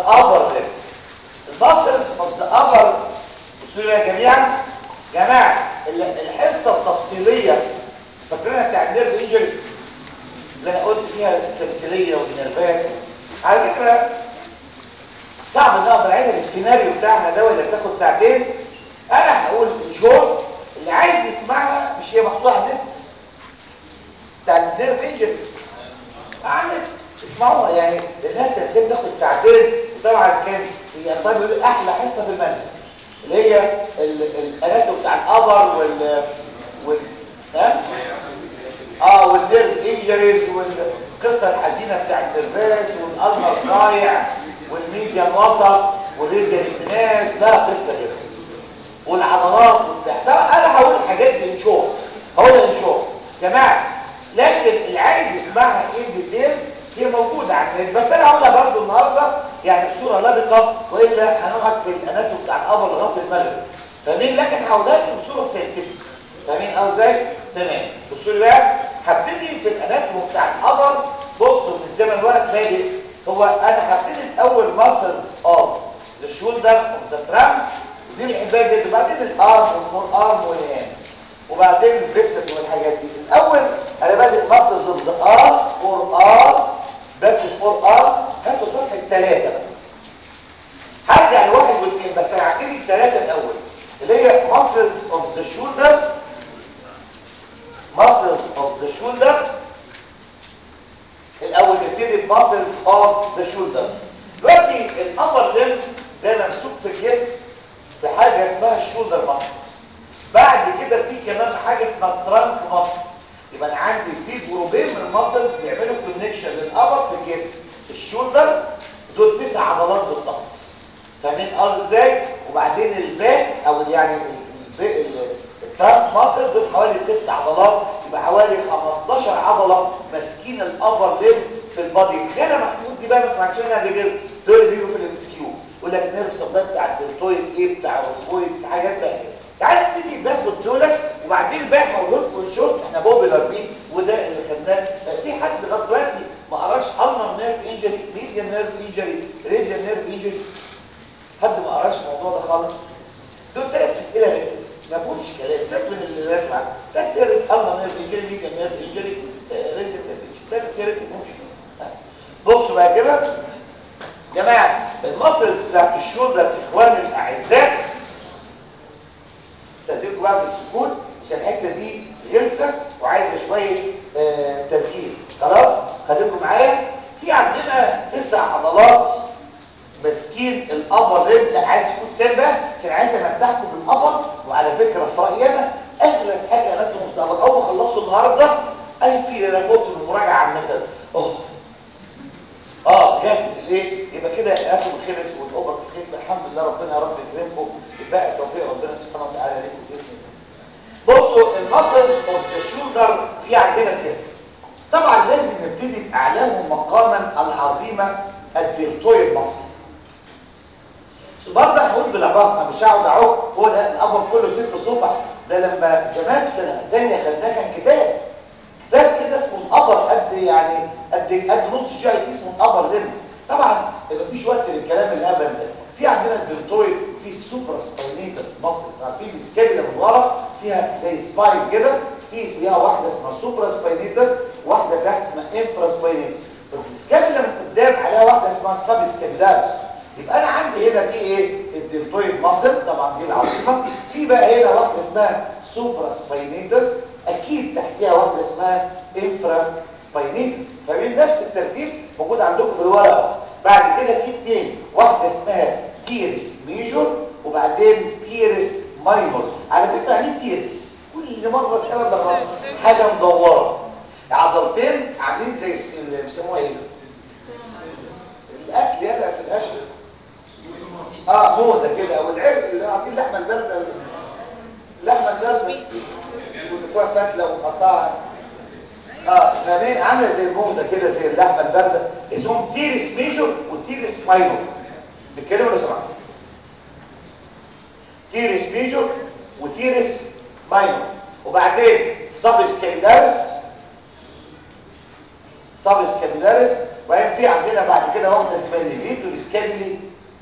upper limb الماسلز اوف ذا upper بصوا يا جماعه جماعه الحصه التفصيليه فاكرينها بتاع النيرف انجريز اللي انا قلت فيها التمثيليه والنيرفات على فكره صعب ان اقدر اعيدها بالسيناريو بتاعنا ده ولا بتاخد ساعتين انا هقول شورت اللي عايز يسمعها مش هي محطوطه على النت بتاع النيرف انجريز على النت اسمعوها يعني لانها تمثيل تاخد ساعتين وطبعا كان هي طيب احلى حصه في المنهج اللي هي الاناتو بتاع الابر وال وال ها اه والنيرف انجريز والقصه الحزينه بتاع النيرفات والالمر ضايع والميديان وسط والريديان الناس لا قصه كده والعضلات وبتاع طبعا انا هقول الحاجات دي ان شور هقول ان شور جماعه لكن اللي عايز يسمعها ان ديتيلز هي موجوده على النت بس انا هقولها برضه النهارده يعني بصوره لبقه والا هنقعد في الاناتو بتاع الابر لغايه المغرب فاهمين لكن هقولها لكم بصوره ساينتفك فاهمين قصدي ازاي تمام بصوا لي بقى هبتدي في الاناتومي بتاع الابر بصوا من الزمن ورق بادئ هو انا هبتدي الاول ماسلز اوف ذا شولدر اوف ذا ترامب دي بنحبها جدا وبعدين الارم والفور ارم والهام وبعدين البريست والحاجات دي الاول انا بادئ ماسلز اوف ذا ارم فور ارم باك فور ارم هاتوا صفحه ثلاثه بقى هرجع لواحد واثنين بس انا هبتدي الثلاثه الاول اللي هي muscles of the shoulder muscles of the shoulder الاول نبتدي muscles of the shoulder دلوقتي الابر ليم ده ممسوك في الجسم بحاجه اسمها الشولدر ماسل بعد كده في كمان حاجه اسمها الترانك ماسل يبقى انا عندي في جروبين من الماسل بيعملوا كونكشن للابر في الجسم الشولدر دول تسع عضلات بالظبط فاهمين قصدي ازاي وبعدين الباك او يعني الترانك ماسل دول حوالي ست عضلات يبقى حوالي 15 عضله ماسكين الابر ليم في البادي خلى محمود دي بقى ما سمعتش منها قبل كده دول بيجوا في الام اس كيو يقول لك نيرف سبلاي بتاع الدلتويد ايه بتاع الروكويد حاجات بقى كده تعالى نبتدي ناخد دولت وبعدين بقى هقول لكم شورت احنا بوبيلر بيه وده اللي خدناه في حد لغايه دلوقتي ما قراش النر نيرف انجري ميديان نيرف انجري راديال نيرف انجري حد ما قراش الموضوع ده خالص دول ثلاث اسئله بقى ما فيهمش كلام سيبك من اللي راجع ثلاث اسئله النر نيرف انجري ميديان نيرف انجري راديال نيرف انجري ثلاث اسئله ما فيهمش بصوا بقى كده يا جماعه المصل بتاعت الشولدر اخواني الاعزاء استاذنكم بقى بالسكون عشان الحته دي غلسه وعايزه شويه آه تركيز خلاص خليكم معايا في عندنا تسع عضلات ماسكين الابر ريب لا عايز تكون تنبه عشان عايز امدحكم بالابر وعلى فكره في رايي انا اغلس حاجه اناتوم في الابر اول ما خلصته النهارده اي في انا فوت المراجعه عن المثل اوه اه جاهز ليه يبقى كده اناتوم خلص والاوبر خلص الحمد لله ربنا يا رب يكرمكم يبقى توفيق ربنا سبحانه وتعالى ليكم باذن الله بصوا المسل اوف ذا شولدر في عندنا الجسم طبعا لازم نبتدي باعلاهم مقاما العظيمه الدلتويد ماسل برضه هقول بالعباره مش هقعد اعوق هو ده الامر كله ست صفح ده لما زمان في سنه ثانيه خدناه كان كتاب كتاب كده اسمه الابر قد يعني قد قد نص شاي اسمه الابر لم طبعا مفيش وقت للكلام الهبل ده في عندنا الدلتويد في السوبرا سباينيتس مصر عارفين السكابيلا من ورا فيها زي سباين كده في فيها واحده اسمها سوبرا سباينيتس واحده تحت اسمها انفرا سباينيتس السكابيلا من قدام عليها واحده اسمها سب سكابيلاريس يبقى انا عندي هنا في ايه الدلتويد ماسل طبعا دي العظيمه في بقى هنا واحده اسمها سوبرا سباينيتس اكيد تحتيها واحده اسمها انفرا سباينيتس فبين نفس الترتيب موجود عندكم في الورقه بعد كده في اثنين واحده اسمها تيرس ميجور وبعدين تيرس ماينور على فكره يعني تيرس كل مره اسالها ده حاجه مدوره عضلتين عاملين زي اللي بيسموها ايه الاكل يلا في الاكل اه موزه كده او العرق اللي عارفين اللحمه البارده اللحمه البارده واللي فيها فتله ومقطعه اه فاهمين عامله زي الموزه كده زي اللحمه البارده اسمهم تيرس ميجور وتيرس ماينور بيتكلموا لو سمحت تيرس ميجور وتيرس ماينور وبعدين سب سكابيلاريس سب سكابيلاريس وبعدين في عندنا بعد كده واحده اسمها الليفيتور سكابيلي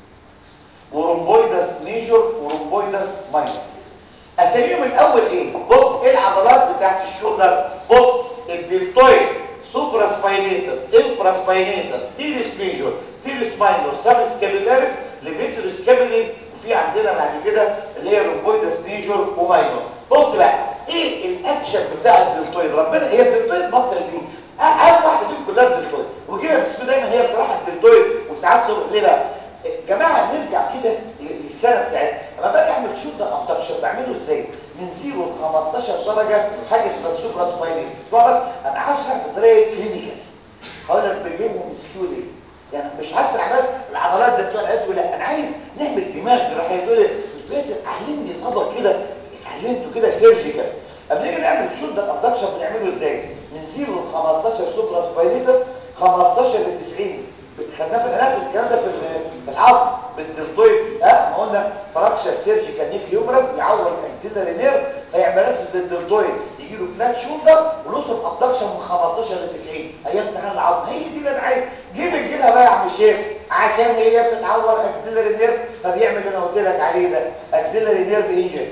ورومبويدس ميجور ورومبويدس ماينور اساميهم الاول ايه بص ايه العضلات بتاعت الشولدر بص الدلتويد سوبرا سباينيتس انفرا سباينيتس تيريس ميجور تيريس ماينور سب سكابيلاريس ليفيتور سكابيلي وفي عندنا بعد كده اللي هي رومبويدس ميجور وماينور بص بقى ايه الاكشن بتاع الدلتويد ربنا هي الدلتويد مصر دي اهم واحده فيهم كلها الدلتويد وكده بتسمى دايما هي بصراحه الدلتويد وساعات صبح ليه بقى جماعه نرجع كده للسنه بتاعتنا لما باجي اعمل شوت ابدكشن بعمله ازاي من 0 ل 15 درجه حاجه اسمها السوبرا سباينيس اسمها بس انا هشرح بطريقه كلينيكال هقول لك بجيبهم مسكيو ليه يعني مش هشرح بس العضلات زي بتوع العيادة لا انا عايز نعمل دماغ جراحيه تقول لي بس علمني النظر كده اتعلمته كده سيرجيكال قبل كده نعمل شوت ابدكشن بنعمله ازاي من 0 ل 15 سوبرا سباينيتس 15 ل 90 خدناه في الاناتومي الكلام ده في في العظم بالدلتويد ها ما قلنا فراكشر سيرجيكال نيك هيومرس يعور الاكسيلاري نيرف هيعمل اسس للدلتويد يجي له فلات شولدر ونوصل ابدكشن من 15 ل 90 ايام امتحان العظم هي دي اللي انا عايز جيب كده بقى يا عم الشيخ عشان هي بتتعور اكسيلاري نيرف فبيعمل اللي انا قلت لك عليه ده اكسيلاري نيرف انجري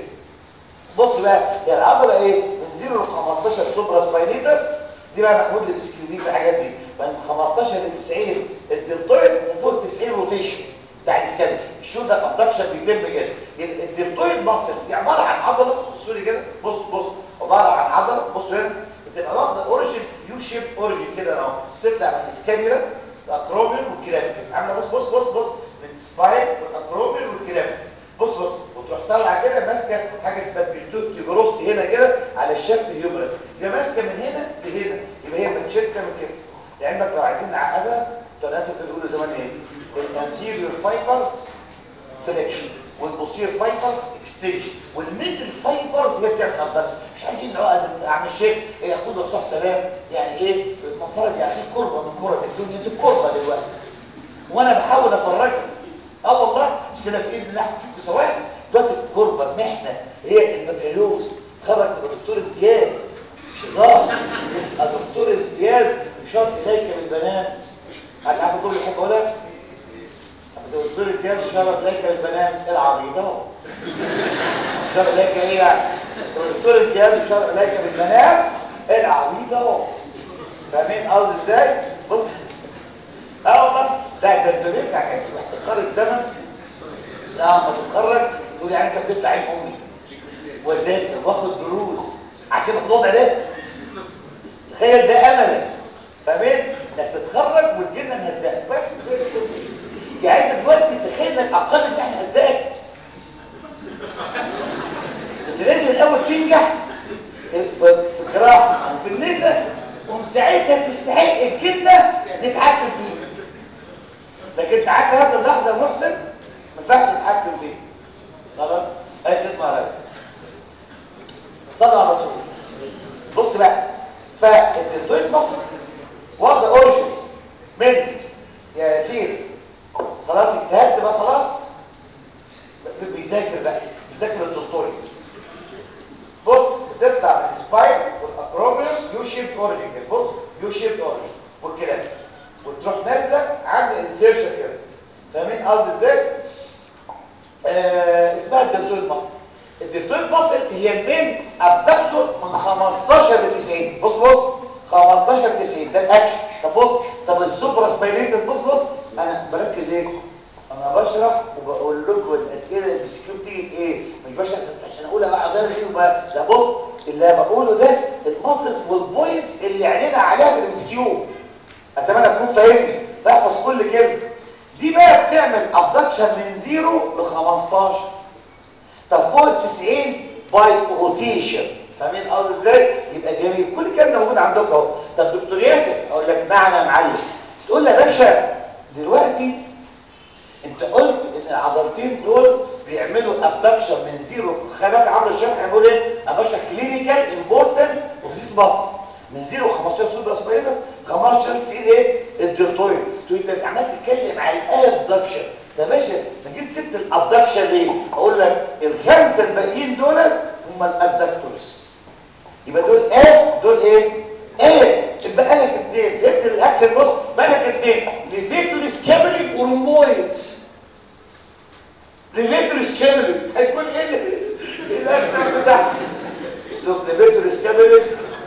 بص بقى هي العضله ايه من 0 ل 15 سوبرا سباينيتس دي بقى محمود اللي بيسكيو في الحاجات دي من 15 ل 90 الدلتويد ومن فوق 90 روتيشن بتاع الاسكابل الشوط ده ابدكشن بيتم كده الدلتويد مصل دي عباره عن عضله بصوا لي كده بص بص عباره عن عضله بص هنا بتبقى واخده اوريجين يو شيب اوريجين كده اهو تطلع من الاسكابيولا الاكروميون والكلافيك عامله بص بص بص بص من السباين والاكروميون والكلافيك بص بص وتروح طالعه كده ماسكه حاجه اسمها تيجروست هنا كده على الشكل هيومرس يبقى ماسكه من هنا لهنا يبقى هي متشكه من كده لعلمك لو عايزين نعقدها طلعتوا كده بيقولوا زمان ايه الانتيريور فايبرز فليكشن والبوستير فايبرز اكستنشن والميدل فايبرز هي بتعمل ابدكشن مش عايزين نعقد اعمل شيء ايه ياخد له صح سلام يعني ايه منفرد يعني في كربه من كرب الدنيا دي كربه دلوقتي وانا بحاول افرجها اه والله مش كده باذن الله هتشوفوا سواء دلوقتي في كربه محنه هي البكالوريوس اتخرج تبقى دكتور امتياز مش هزار يبقى دكتور امتياز بشرط اليك بالبنات حد عارف كل حاجه اقولها دكتور امتياز بشرط اليك بالبنات العبيط اهو بشرط اليك ايه يعني دكتور امتياز بشرط اليك بالبنات العبيط اهو فاهمين قصدي ازاي بص اه والله لا ده انت لسه هتحس باحتقار الزمن لا ما تتخرج تقول يعني انت بتطلع عين امي وذاكر واخد دروس عشان الوضع ده تخيل ده املك فاهمين انك تتخرج وتجينا نهزقك بس يعني انت دلوقتي تخيل انك اقل ان احنا نهزقك انت لازم الاول تنجح في الجراحه وفي النساء ومساعدتك تستحق الجنه نتحكم فيه لكن تعالى هذا اللحظه يا محسن ما ينفعش تتحكم فيه خلاص اي خدمه يا ريس صلى على الرسول بص بقى فالدلتويد مصر واخده اوريجن من يا ياسين خلاص اجتهدت بقى خلاص بيذاكر بقى بيذاكر الدكتوري بص بتطلع من السباين والاكروبيوس يو شيب اوريجن بص يو شيب اوريجن والكلام وتروح نازله عامله انسيرشن كده فاهمين قصدي ازاي آه اسمها الدلتويد مصر الدلتويد مصر هي المين ابدكتور من 15 ل 90 بص بص 15 ل 90 ده الاكشن طب بص طب السوبرا سباينيتس بص بص انا بركز ايه انا بشرح وبقول لكم الاسئله اللي بتسكيو بتيجي في ايه مش بشرح عشان اقول بقى غير ايه وبقى لا بص اللي بقوله ده المصل والبوينتس اللي عينينا عليها في الامسكيو اتمنى تكون فاهمني بحفظ كل كلمه دي بقى بتعمل ابدكشن من 0 ل 15 طب فوق ال 90 باي روتيشن فاهمين قصدي ازاي يبقى جميل كل الكلام ده موجود عندك اهو طب دكتور ياسر اقول لك نعم يا معلم تقول لي يا باشا دلوقتي انت قلت ان العضلتين دول بيعملوا ابدكشن من زيرو خلي عمرو الشرح هيقول ايه انا بشرح كلينيكال امبورتنس اوف ذيس ماسل من زيرو 15 سوبر سباينس 15 90 ايه الدلتويد تقول انت عمال تتكلم على الابدكشن يا باشا ما جيت سبت الابدكشن ليه اقول لك الخمسه الباقيين دول هم الابدكتورز يبقى دول ايه دول ايه ايه يبقى لك اثنين فهمت الاكشن بص بالك اثنين ليفيتور سكابلي ورومبويدز ليفيتور سكابلي هيكون ايه اللي الاكتر بتاعه شوف ليفيتور سكابلي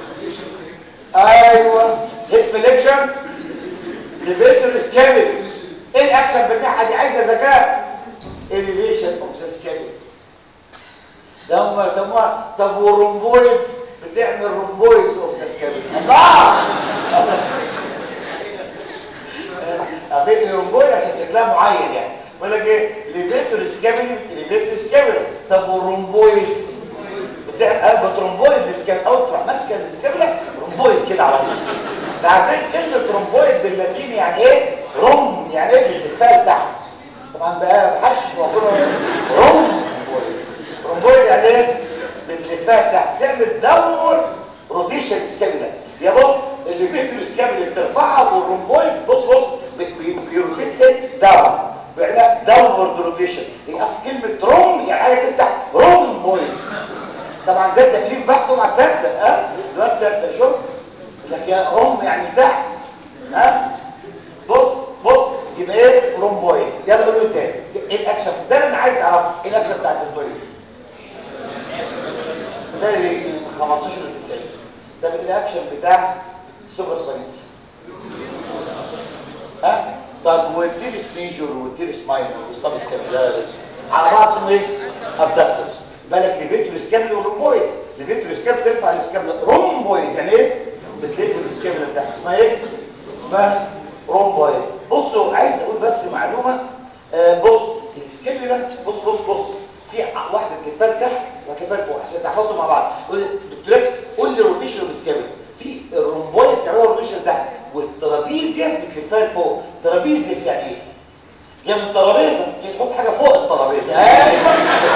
ايوه هيد فليكشن ليفيتور سكابلي ايه الاكشن بتاعها دي عايزه ذكاء elevation اوف ذا سكابلي ده هم يسموها طب والرومبويدز بتعمل رومبويدز اوف ذا سكابلي الله عملت رومبويد عشان شكلها معين يعني بقول لك ايه ليفيتور سكابلي ليفيتور سكابلي طب والرومبويدز بتعمل قلب رومبويد السكابلي او تروح ماسكه السكابلي رومبويد كده على طول ده عارفين كلمه رومبويد باللاتيني يعني ايه روم يعني ايه بتتفال تحت طبعا بقى بحش وكله روم رومبويد يعني ايه بتلفها تحت تعمل دور روتيشن سكابيلا يا بص اللي بيدر سكابيلا بترفعها والرومبويد بص بص بيروتيت ايه داون بيعملها داونورد روتيشن هي اصل كلمه روم يعني حاجه تفتح رومبويد طبعا ده تكليف بحثه مع تصدق ها دلوقتي تصدق شوف لك يا روم يعني تحت ها بص بص يبقى ايه رومبويد يلا قولوا تاني ايه الاكشن ده اللي انا عايز اعرفه ايه الاكشن بتاع الدكتور ده اللي 15 ل 90 ده الاكشن بتاع سوبر سباينسي ها طب والتيرس ميجور والتيرس ماينور والسب سكابيلاريس على بعض اسمه ايه ابداكتورز بالك ليفيتور سكابيلا والرومبويد ليفيتور سكابيلا ترفع السكابيلا رومبويد يعني ايه بتلف السكابيلا بتاعت اسمها ايه اسمها رومبويد بصوا عايز اقول بس معلومه آه بص السكابيلا بص بص بص في واحده تلفال تحت وتلفال فوق عشان تحفظوا مع بعض قول دكتور قول لي روتيشن بالسكابيلا في الرومبويد بتعملها روتيشن تحت والترابيزيوس بتلفها لفوق ترابيزيوس يعني ايه يعني الترابيزه يعني تحط حاجه فوق الترابيزه ايوه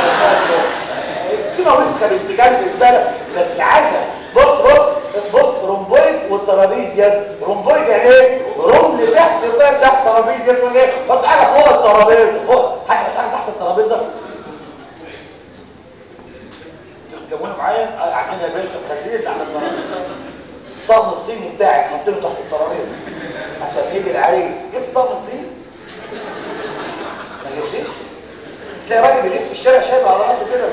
سكيمه وسخه بنت كلب بالنسبه لك بس عسل بص بص بص رومبويد والترابيزيوس رومبويد يعني ايه رمل تحت يبقى تحت ترابيزيوس يعني ايه حط حاجه فوق الترابيزه فوق حاجه تحت الترابيزه جابونا معايا قاعدين يا باشا خليه على الترابيزه الطقم الصيني بتاعك حطينه تحت الترابيزه عشان يجي العريس جبت طقم الصيني ما جبتش تلاقي راجل بيلف في الشارع شايب على راسه كده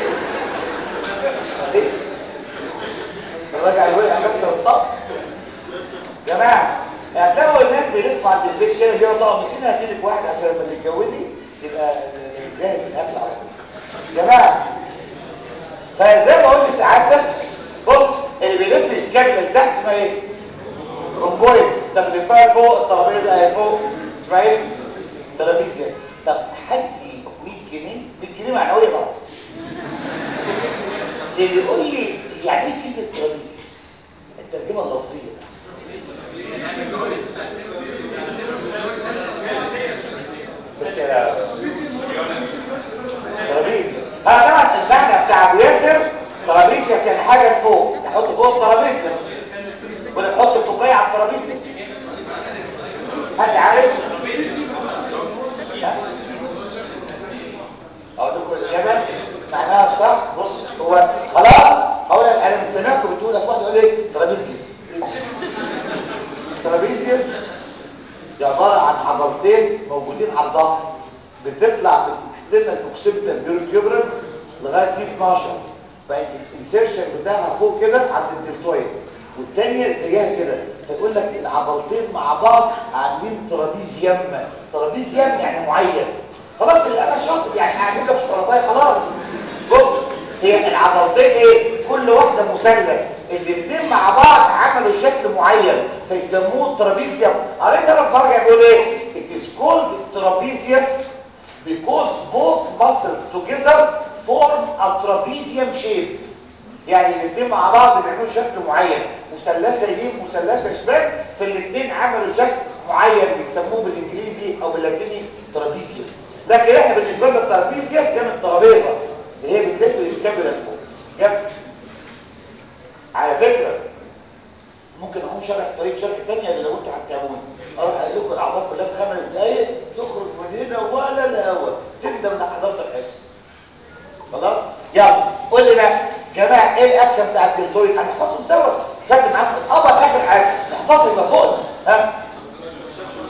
ليه الراجل الوقع كسر الطقم جماعه اعتبروا الناس بيلفوا عند البيت كده بيقولوا طقم صيني هاتيلك واحد عشان لما تتجوزي يبقى جاهز الاكل على طول جماعه فزي ما قلت ساعات بص اللي بيلف السكابيلا لتحت اسمها ايه رومبويدز ده بيلفها فوق الترابيزه اهي فوق اسمها ايه ترابيزيوس طب هدي 100 جنيه 100 جنيه معنويه بقى اللي يقول لي يعني ايه كلمه ترابيزيوس الترجمه اللفظيه بس يا ترابيزيوس اه طبعا المعنى بتاع ابو ياسر ترابيزيوس يعني حاجه فوق نحط فوق الترابيزيوس ولا نحط الكوبايه على الترابيزيوس حد عارف اقول لكم الاجابه معناها صح بص هو خلاص هقول لك انا مستناكم بتقول اصل واحد يقول لي ترابيزيوس ترابيزيوس دي عباره عن عضلتين موجودين على الظهر بتطلع في الاكسترنال اوكسيبيتال بيروتيوبرنس لغايه 12 فالانسيرشن بتاعها فوق كده عند الدلتويد والثانيه زيها كده فيقول لك العضلتين مع بعض عاملين ترابيزيوم ترابيزيوم يعني معين خلاص اللي انا شاطر يعني هجيب لك شوكولاته خلاص بص هي العضلتين ايه كل واحده مثلث الاثنين مع بعض عملوا شكل معين فيسموه ترابيزيوم قريت انا بترجع بيقول ايه it is called trapezius because both muscles together form a trapezium shape يعني الاثنين مع بعض بيعملوا شكل معين مثلثه يمين مثلثه شمال فالاثنين عملوا شكل معين بيسموه بالانجليزي او باللاتيني ترابيزيوم لكن احنا بالنسبه لنا الترابيزيوس كانت ترابيزه اللي هي بتلف الاسكابولا لفوق جنب على فكره ممكن اقوم شرح طريقه شرح ثانيه اللي لو انتوا هتتابعوني اروح اقول لكم الاعضاء كلها في خمس دقائق تخرج من هنا ولا الهوا تندم انك حضرت الحصه خلاص يلا قول لي بقى جماعه ايه الاكشن بتاع الدلتويد هنحفظهم سوا خدت معاكم الابر اخر حاجه نحفظها يبقى فوق ها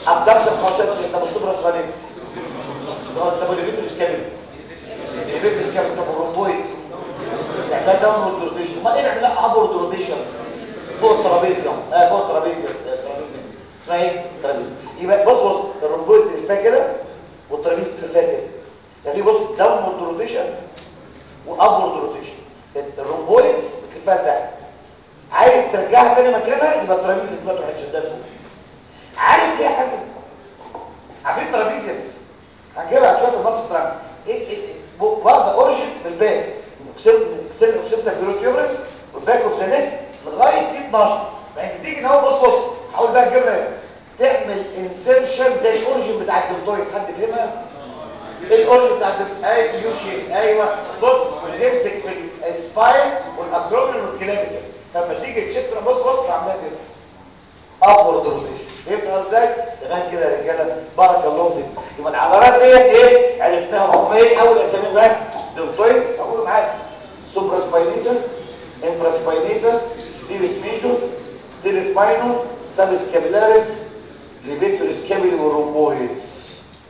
ابدكشن 15 طب السوبرا سفالينس طب الليفيترس كامل الليفيترس كامل طب الرومبويدز يعني ده داون روتيشن امال ايه نعملها ابورد روتيشن فوق الترابيزيوم اه فوق الترابيزيوم الترابيزيوم اسمها ايه ترابيزيوم يبقى بص بص الرومبويد تلفها كده والترابيزيوم تلفها كده يعني بص داون روتيشن وابورد روتيشن الرومبويد بتلفها لتحت عايز ترجعها تاني مكانها يبقى الترابيزيوم ما تروح تشدها فوق عارف ليه يا حسن عارفين ترابيزيوس هنجيبها شويه المصر ترامب ايه ايه واخده اوريجن من الباك اكسل اوكسيبتال جلوتيوبرنس والباك اوف ذا نيك لغايه دي 12 ما انت تيجي اهو بص بص هقول بقى الجبنه تعمل انسيرشن زي الاوريجن بتاع الدلتويد حد فهمها ايه الاوريجن بتاع اي يو شيب ايوه بص بنمسك في السباين والاكرومين والكلاميكال فلما تيجي تشيك بص بص عاملها كده ابورد روتيشن فهمت ازاي تمام كده يا رجاله بارك الله فيكم يبقى العضلات ديت ايه عرفتها هم ايه اول اسامي بقى دلتويد اقول معاك سوبرا سباينيتس انفرا سباينيتس ستيرس ميجور ستيرس ماينور سب سكابيلاريس ليفيتور سكابيلي والرومبويدز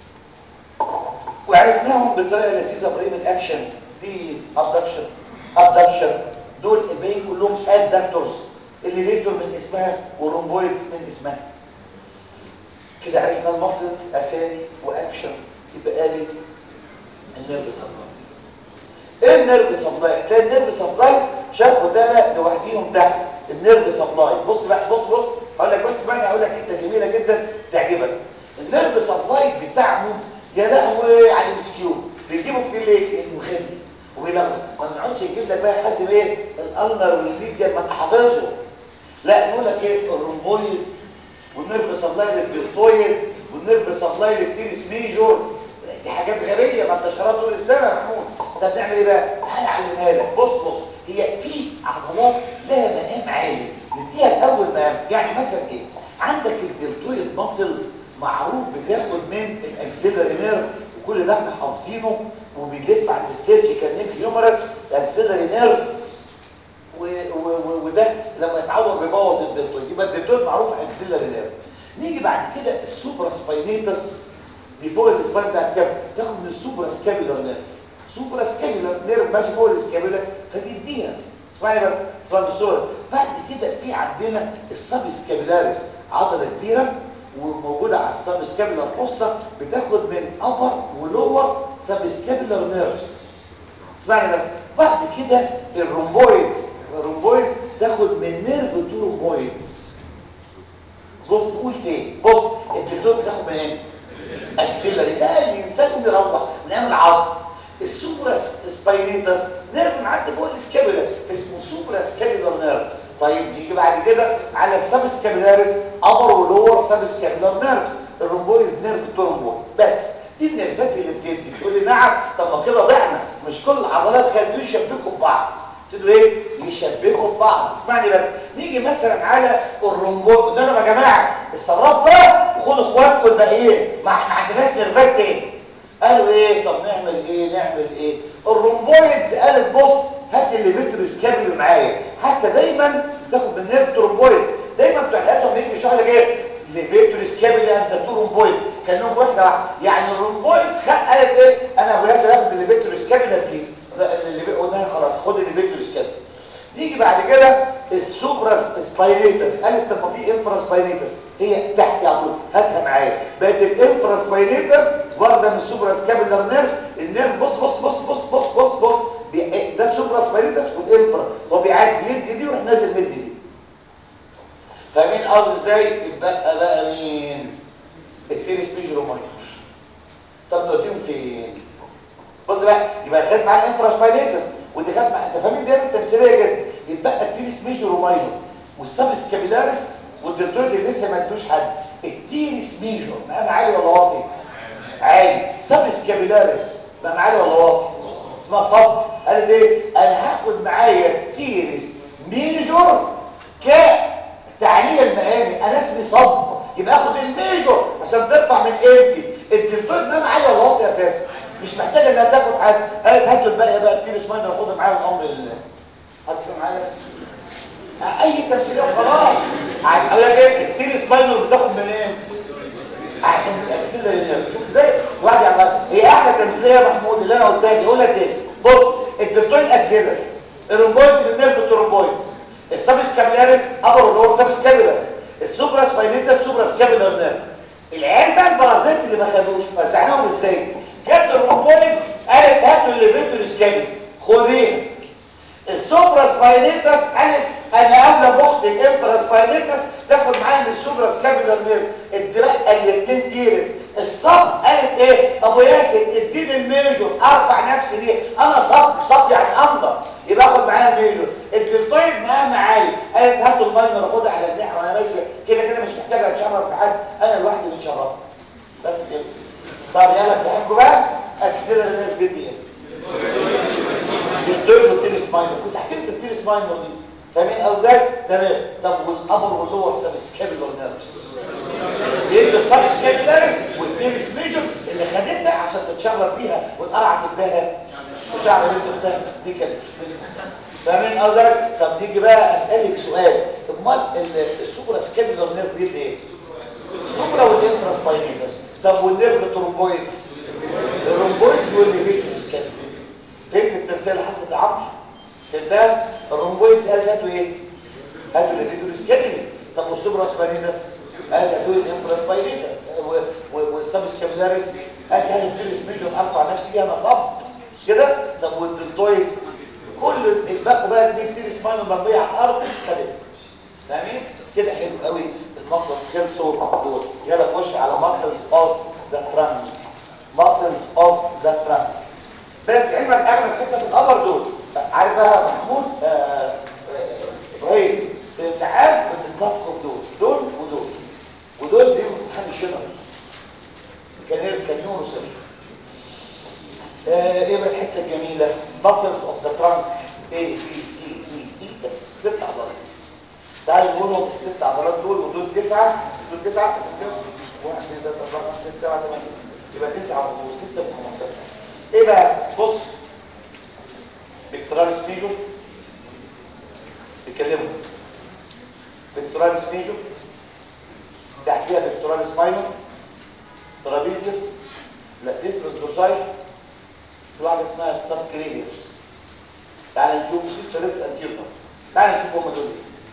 وعرفناهم بطريقه لذيذه ابراهيم الاكشن دي ابدكشن ابدكشن دول الباقيين كلهم ادكتورز الليفيتور من اسمها والرومبويدز من اسمها كده عرفنا المصل اسامي واكشن يبقى لي النيرف سبلاي ايه النيرف سبلاي تلاقي النيرف سبلاي شافوا ده لوحديهم تحت النيرف سبلاي بص بقى بص بص هقول لك بس بقى هقول لك حته جميله جدا تعجبك النيرف سبلاي بتاعهم يا لهوي على المسكيو بيجيبوا كتير ليه لانه غالي ويلغوا ما بنقعدش نجيب لك بقى حاسب ايه الالنر والليجن ما انت حافظه لا نقول لك ايه الرومبويد والنيرف سبلاي للديرتويد والنيرف سبلاي للتيرس ميجور دي حاجات غبيه ما انت شرحت طول السنه يا محمود طب نعمل ايه بقى تعالى اعلمها لك بص بص هي في عضلات لها مقام عالي نديها الاول مقام يعني مثلا ايه عندك الديرتويد ماسل معروف بتاخد من الاكسيلري نيرف وكل ده احنا حافظينه وبيلف عند السيرجيكال نيك هيومرس الاكسيلري نيرف وده لما يتعور بيبوظ الدلتويد يبقى الدلتويد معروف اكسيلري نيرف نيجي بعد كده السوبرا سباينيتس دي فوق السباين بتاع السكاب تاخد من السوبرا سكابيلر نيرف سوبرا سكابيلر نيرف ماشي فوق السكابيلر فبيديها اسمعني بس اسمعني الصوره بعد كده في عندنا السب سكابيلاريس عضله كبيره وموجوده على السب سكابيلر فوسا بتاخد من ابر ولور سب سكابيلر نيرفز اسمعني بس بعد كده الرومبويدز الرومبويدز تاخد من نيرف تو رومبويدز بص نقول تاني بص الدكتور بتاخد من ايه اكسلري ده الانسان يقوم يروح ونعمل عظم السوبرا سباينيتس نيرف معدي فوق السكابيلا اسمه سوبرا سكابيلر نيرف طيب نيجي بعد كده على السب سكابيلاريس ابر ولور سب سكابيلر نيرفز الرومبويد نيرف الترومبويد بس دي النيرفات اللي بتدي تقول لي نعم طب ما كده ضعنا مش كل العضلات كانوا يشبكوا ببعض تقولوا ايه يشبكوا ببعض اسمعني بس نيجي مثلا على الرومبويد قلنا لهم يا جماعه الصراف بقى وخدوا اخواتكم الباقيين ما احنا عندناش نيرفات تاني قالوا ايه طب نعمل ايه نعمل ايه الرومبويدز قالت بص هات اللي فيتروس كابل معايا حتى دايما بتاخد من نيرف ترومبويدز دايما بتوع الاتوم يجي يشرح لك ايه ليفيتوريس كابل انزلتو رومبويد كانهم واحده واحده يعني الرومبويدز خد قالت ايه انا ابو ياسر اخد الليفيتوريس كابل دي اللي قلنا خلاص خد الليفيتوريس كابل نيجي بعد كده السوبراس سباينيتس قالت طب ما في انفرا سباينيتس هي تحت على طول هاتها معايا بقت الانفرا سباينيتس واخده من السوبراس كابيلر نيرف النيرف بص بص بص بص بص بص بص ده السوبراس سباينيتس والانفرا هو بيعدي يدي دي ويروح نازل مدي دي فاهمين قصدي ازاي يبقى بقى مين التيرس ميجر وماينر طب نوديهم فين بص بقى يبقى خد معاك انفرا سباينيتس ودي خد معاك انت فاهمين دي تمثيليه جدا يبقى التيرس ميجر وماينر والسب سكابيلاريس والدلتويد اللي لسه ما ادوش حد التيرس ميجر مقام عالي ولا واطي عالي سب سكابيلاريس مقام عالي ولا واطي اسمها صب قالت ايه انا هاخد معايا تيرس ميجر كتعليل المقامي انا اسمي صب يبقى اخد الميجر عشان ترفع من قيمتي الدلتويد مقام عالي ولا واطي اساسا مش محتاجه انها تاخد حاجه قالت هاتوا الباقي بقى التيرس ماينر خدها معايا الامر لله هاتوا معايا اي تمثيليه خلاص اقول لك ايه التيرس ماينر بتاخد من ايه عشان الاكسلري نيرف شوف ازاي واحد يعمل هي احلى تمثيليه يا محمود اللي انا قلتها دي قولها تاني بص الدكتور اكسلري الرومبويدز بالنيرف الترومبويدز السبس كابيلاريس ابر ولور سبس كابيلار السوبرا سباينيتا السوبرا سكابيلار نيرف العيال بقى البرازيت اللي ما خدوش وزعناهم ازاي جت الرومبويدز قالت هاتوا الليفيتور سكابيلار خديها السوبرا سباينيتس قالت انا قبل بخت الانفرا سباينيتس تاخد معايا من السوبرا سكابيلار نيرف اتبقى الاثنين تيرس الصب قالت ايه ابو ياسر اديني الميجور ارفع نفسي ليه انا صب صب يعني انضر يبقى اخد معايا الميجور الدلتويد معايا معايا قالت هاتوا الماينر اخدها على الناحيه وانا ماشيه كده كده مش محتاجه اتشرف بحد انا لوحدي متشرف بس كده طب يلا تحبوا بقى اكسلر الناس بدي ايه الدول والتيرس ماينر كنت هتنسى التيرس ماينر دي فاهمين او ده تمام طب والابر واللور سب سكابيلر نيرفز يبقى السب سكابيلر والتيرس ميجور اللي خدتها عشان تتشرب بيها وتقرع بها وشعر بنت اختها دي كانت فاهمين او ده طب نيجي بقى اسالك سؤال امال السوبرا سكابيلر نيرف بيدي ايه السوبرا والانترا سباينيتس طب والنيرف الترومبويدز الرومبويدز والليفيتس سكابيلر فهمت التمثيل اللي حصلت لعمرو فهمتها الرومبويدز قال هاتوا ايه هاتوا الليفيتور سكابيلر طب والسوبرا سباينيتس قال هاتوا الانترا سباينيتس والسب سكابيلاريس قال هاتوا التيرس ميجور ارفع نفسي بيها انا صب مش كده طب والدلتويد كل الباقوا بقى اتنين تيرس ماينر مرميه على الارض خدت فاهمين كده حلو قوي المصل خلصوا دول يلا نخش على ماسلز اوف ذا ترانك ماسلز اوف ذا ترانك بس علمك اغلى سكه في القمر دول عارف بقى محمود ابراهيم في الامتحان بتستطفوا دول دول ودول ودول بيبقوا امتحان الشنر كان كان يوم ريسيرش ايه بقى الحته الجميله ماسلز اوف ذا ترانك A B C D E ست عضلات تعالوا نقولهم الست عضلات دول ودول تسعه دول تسعه واحد اثنين ثلاثه اربعه خمسه سته سبعه ثمانيه يبقى تسعه وسته ب 15 ايه بقى بص بكتراليس ميجور بيتكلموا بكتراليس ميجور تحتيها بكتراليس ماينور ترابيزيوس لاتيس دورساي في واحده اسمها السبكرينيوس تعال نشوف في ستريتس انتيوتر تعال نشوف هم دول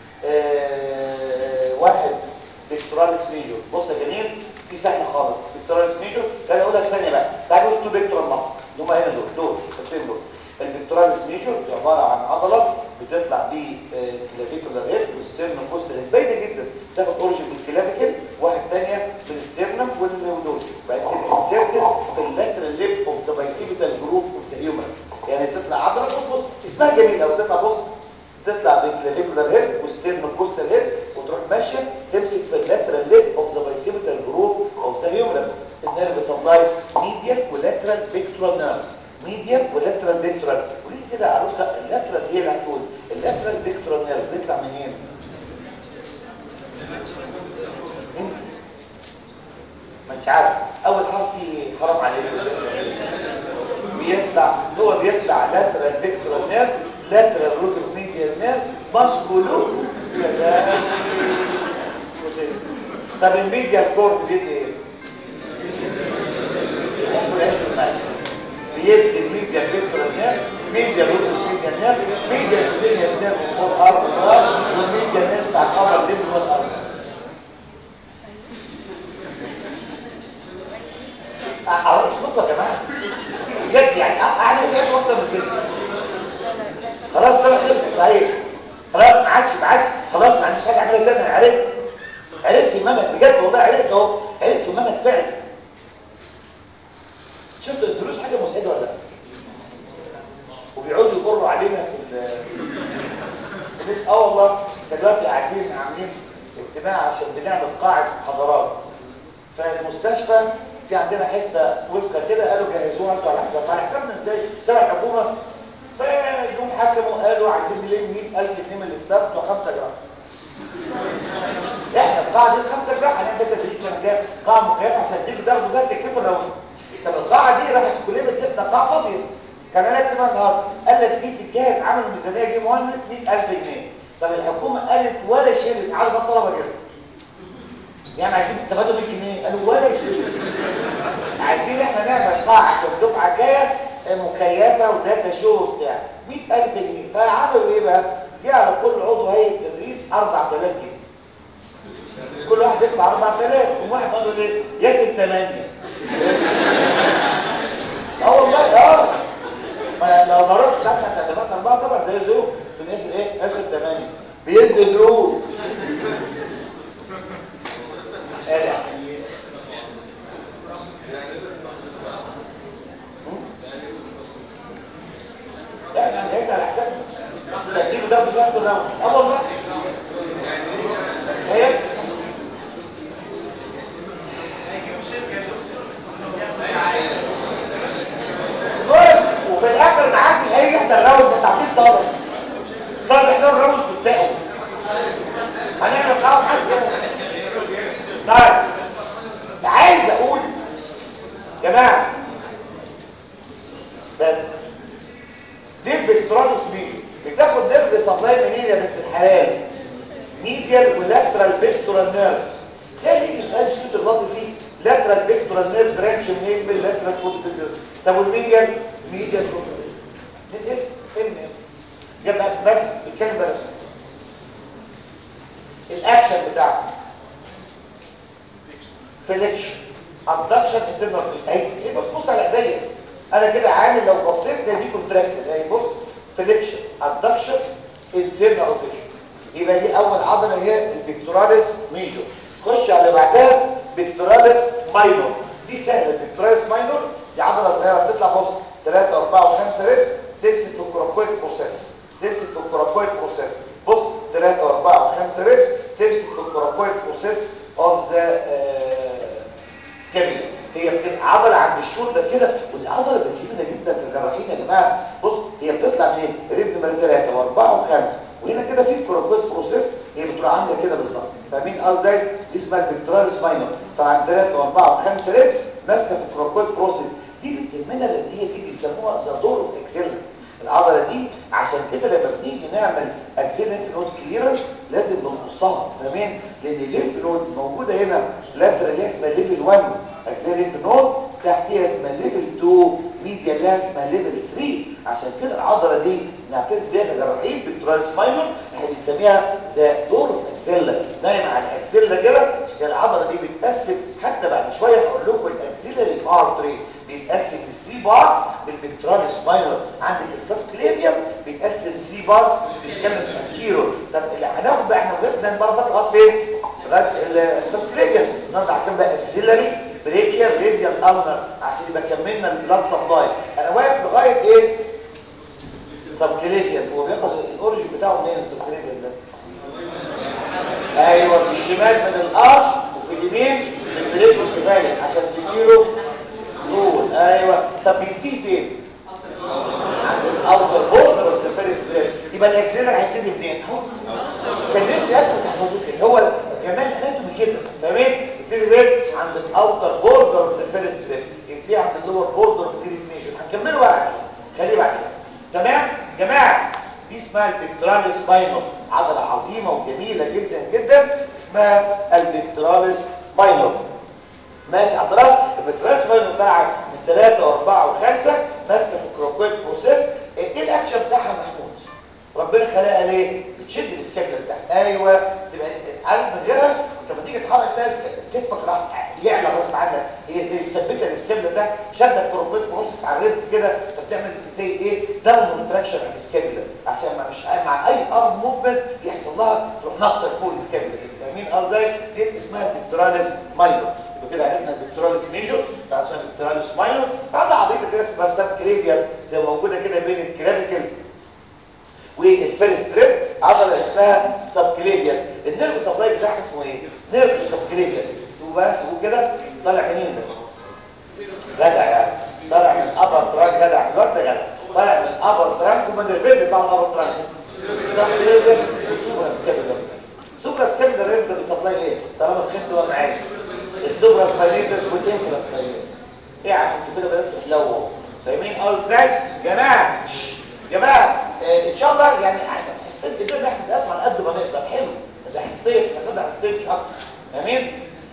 آه واحد بكتراليس ميجور بص يا جميل دي سهله خالص بكتراليس ميجور تعال اقولها في ثانيه بقى تعال نقول تو بكترال ماسل اللي هم هنا دول دول الاثنين دول البكتراليس ميجور دي عباره عن عضله بتطلع بيه كلافيكولار هيد وستيرنم كوستال هيد باينه جدا تاخد اوريجن بالكلافيكل واحد ثانيه بالستيرنم والودول بعد كده انسيرتد في اللاترال ليب اوف ذا بايسيبيتال جروب اوف ذا هيومرس يعني تطلع عضله بص اسمها جميل قوي تطلع بص تطلع بالكلافيكولار هيد وستيرنم كوستال هيد وتروح ماشيه تمسك في اللاترال ليب اوف ذا بايسيبيتال جروب اوف ذا هيومرس النيرف سبلاي ميديال ولاترال بيكتورال نيرفز ميديال ولاترال بيكتورال وليه كده يا عروسه اللاترال هي اللي هتقول اللاترال بيكتورال نيرف بيطلع منين ما انت عارف اول حرف حرام عليك بيطلع هو بيطلع لاترال بيكتورال نيرف لاترال روتر ميديال نيرف ماسكولو طب الميديال كورد بيدي ايه يحبوا العيش والمال بيدي الميديا بيكتورال نيرف ميديا روتر ميديا نيرف ميديا ميديا نيرف فوق ارض والميديا نيرف بتاع القمر اللي فوق الارض اروح اسمكم يا جماعه بجد يعني اعمل ايه اكتر من كده خلاص سنه خلصت صحيح خلاص ما عادش ما عادش خلاص ما عنديش حاجه اعملها تاني انا عرفت عرفت المنهج بجد والله عرفت اهو عرفت المنهج فعلا شفت الدروس حاجه مسعده ولا لا وبيقعدوا يقروا علينا في ال اه والله دلوقتي قاعدين عاملين اجتماع عشان بنعمل قاعه محاضرات فالمستشفى في عندنا حته وسخه كده قالوا جهزوها انتوا على حساب على حسابنا ازاي تبع الحكومه فجم حكموا قالوا عايزين نلم 100000 جنيه من الاستاف بتوع 5 جرام احنا القاعه دي 5 جرام هنعمل تدريس السنه الجايه قاعه مكيفه عشان تيجي تاخدوا فيها تكتبوا الراوند طب القاعه دي راحت الكليه بتجيبنا قاعه فاضيه كان انا اكتب النهارده قال لك دي تتجهز عملوا ميزانيه جه مهندس 100000 جنيه طب الحكومه قالت ولا شيء تعالوا بقى الطلبه كده يعني عايزين تبادل 100 جنيه قالوا ولا شيء عايزين احنا نعمل قاعه عشان دفعه جايه مكيفه وداتا شو وبتاع 100000 جنيه فعملوا ايه بقى؟ جه على كل عضو هيئه تدريس 4000 جنيه كل واحد يدفع 4000 وواحد قال له ليه؟ ياسر 8 اه والله اه ما لو مرات بتاعتنا كانت دفعت اربعه طبعا زي زيهم في ياسر ايه؟ اخر 8 بيدي دروس قالع لا يعني هيك على حساب تجيبه ده بتاخده الراوند اه والله هيك المهم وفي الاخر ما حدش هيجي يحضر الراوند بتاع 100 دولار طب احنا الراوند بتاعه هنعمل قهوه حد طيب عايز اقول يا جماعه بس دي البكترالس مين بتاخد نيرف سبلاي منين يا بنت الحلال ميديال ولاترال بيكتورال نيرفز ده اللي يجي سؤال شوت الرد فيه لاترال بيكتورال نيرف برانش منين من لاترال كوتيكال طب والميديال ميديال كوتيكال ده اسم ام يبقى بس بيتكلم بس الاكشن بتاعه فليكشن ابدكشن انترنال اهي يبقى تبص على ايديا انا كده عامل لو بصيت دي كونتراكتد اهي بص فليكشن ابدكشن انترنال روتيشن يبقى دي اول عضله هي البيكتوراليس ميجور خش على اللي بعدها بيكتوراليس ماينور دي سهله البيكتوراليس ماينور دي عضله صغيره بتطلع بص 3 4 و5 ريبس تمسك في الكوراكويد بروسيس تمسك في الكوراكويد بروسيس بص 3 و4 و5 ريبس تمسك في الكوراكويد بروسيس اوف ذا سكابيلا هي بتبقى عضله عند الشولدر كده ودي عضله بتجيبنا جدا في الجراحين يا جماعه بص هي بتطلع منين ريب نمره 3 و4 و5 وهنا كده في الكوراكويد بروسيس هي بتبقى عامله كده بالظبط فاهمين قصدي دي اسمها البكتوراليس ماينور طبعا 3 و4 و5 ريب ماسكه في الكوراكويد بروسيس دي بتهمنا لان هي دي بيسموها ذا دور اوف اكسلنس العضله دي عشان كده لما بنيجي نعمل اكسيل لينف نود كليرنس لازم بنقصها فاهمين لان الليمف نود موجوده هنا لاترال اللي اسمها ليفل 1 اكسيل لينف نود تحتيها اسمها ليفل 2 ميديا اللي اسمها ليفل 3 عشان كده العضله دي نعتز بيها كجراحين بالترانس ماينور احنا بنسميها ذا دور اوف اكسيلا نايم على الاكسيلا كده عشان العضله دي بتقسم حتى بعد شويه هقول لكم الاكسيلري ارتري بيتقسم ل 3 بارتس بالبكتراليس ماينور عندك السبكليفيوم بيتقسم 3 بارتس بالسكالس انتيرور طب اللي هناخد بقى احنا وقفنا المره اللي فاتت لغايه فين؟ لغايه السبكليفيوم النهارده هنكمل بقى اكسيلري بريكيال راديال النر عشان يبقى كملنا البلاد سبلاي انا واقف لغايه ايه؟ سبكليفيوم هو بياخد الاوريجن بتاعه منين السبكليفيوم ده؟ ايوه في الشمال من القش وفي اليمين من البريك والكفايه عشان تديله نور ايوه طب بيديه فين عند الاوتر بوردر اوف ذا فيرست يبقى الاكسلر هيبتدي منين اهو كان نفسي ادخل تحفظوه كده هو كمان اناتومي كده تمام يبتدي فين عند الاوتر بوردر اوف ذا فيرست يبتدي عند اللور بوردر اوف ذا ميجر هنكمله بعد خليه بعد تمام جماعه دي اسمها البكتراليس ماينور عضله عظيمه وجميله جدا جدا اسمها البكتراليس ماينور ماشي حضرتك البكتراليس ماينور طالعه من 3 و4 و5 ماسكه في الكروكويد بروسيس ايه الاكشن بتاعها محمود ربنا خلقها ليه بتشد السكابلا تحت ايوه تبقى عارف من غيرها انت لما تيجي تحرك تلاقي كتفك راح يعلى غصب عنك هي زي مثبته السكابلا تحت شده الكروكويد بروسيس على الريبس كده فبتعمل زي ايه داون تراكشن على السكابلا عشان ما مش مع اي ارم موفمنت يحصل لها تروح نطه فوق السكابلا فاهمين قصدي دي اسمها البكتراليس ماينور يبقى كده عرفنا البكتراليس ميجور عشان البكتراليس ماينور بعد عضله كده اسمها سب كريبياس اللي موجوده كده بين الكرافيكال والفيرست تريب عضله اسمها سبكليفياس النيرف سبلاي بتاعها اسمه ايه نيرف سبكليفياس وبس وكده طالع منين ده جدع يعني طالع من ابر ترانك جدع الوقت جدع طالع من ابر ترانك ومن الريب بتاع الابر ترانك سبكليفياس وسوبرا سكابيلر سوبرا سكابيلر ريب ده بيسبلاي ايه طالما سكنت ولا معاك السوبرا سباينيتس والانفرا سباينيتس ايه يا عم انتوا كده بداتوا تحلووا فاهمين اه ازاي جماعه جماعه آه ان شاء الله يعني في حصتين كده نحفظ على قد ما نقدر حلو ده حصتين ناخدها حصتين مش اكتر امين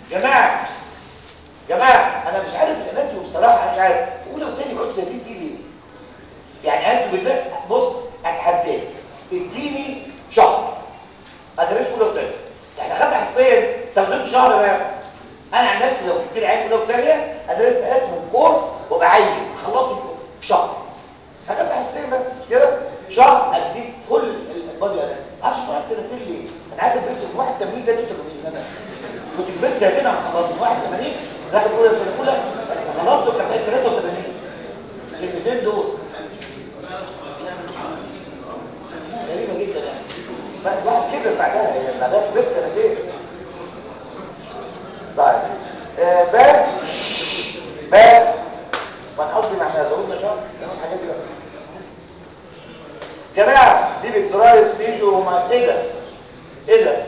جماعه جماعه انا مش عارف الاناتومي بصراحه انا مش عارف اولى وثاني بقعد سنتين دي ليه يعني انتوا بالذات بص اتحداك اديني شهر ادرس اولى وثانيه يعني خدت حصتين طب اديت شهر بقى انا عن نفسي لو جبت لي عيل اولى وثانيه ادرس اناتومي كورس وبعين اخلصه في شهر هاخد حصتين بس مش كده شهر اديك كل البادي انا عارف واحد سنتين ليه انا قاعد بنت من 81 ده 82 انا كنت كبرت سنتين انا خلصت من 81 داخل اولى سنه اولى خلصت وكان بقيت 83 الكلمتين دول غريبه جدا يعني بقى الواحد كبر بعدها يعني بعدها كبرت سنتين طيب آه بس بس وانا قصدي ما احنا ضروري شهر الحاجات دي بقى جماعه دي بكترايس فيجو وما ايه ده ايه ده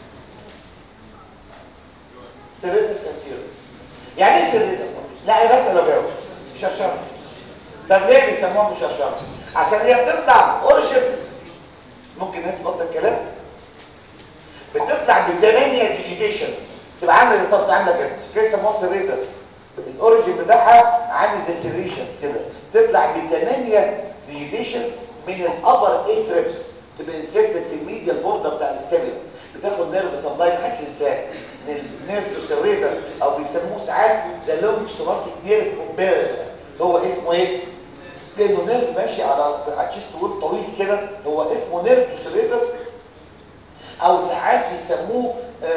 سيريتس انتيريور يعني ايه سيريتس لا انا بسال اجاوب مشرشره طب ليه بيسموها مشرشره عشان هي بتطلع اوريجن ممكن الناس تبطل الكلام بتطلع بالثمانيه ديجيتيشنز تبقى عامله زي صوت عندك كده كده يسموها سيريتس الاوريجن بتاعها عامل زي سيريشنز كده تطلع بالثمانيه ديجيتيشنز من الابر اي تريبس تبقى انسكتد في الميديا البوردة بتاع الاسكابيلا بتاخد نيرف سبلاي ما حدش ينساه نيرف سيريتس او بيسموه ساعات ذا لونج ثوراسيك نيرف اوبير هو اسمه ايه لانه نيرف ماشي على عشان تقول طويل كده هو اسمه نيرف سيريتس او ساعات يسموه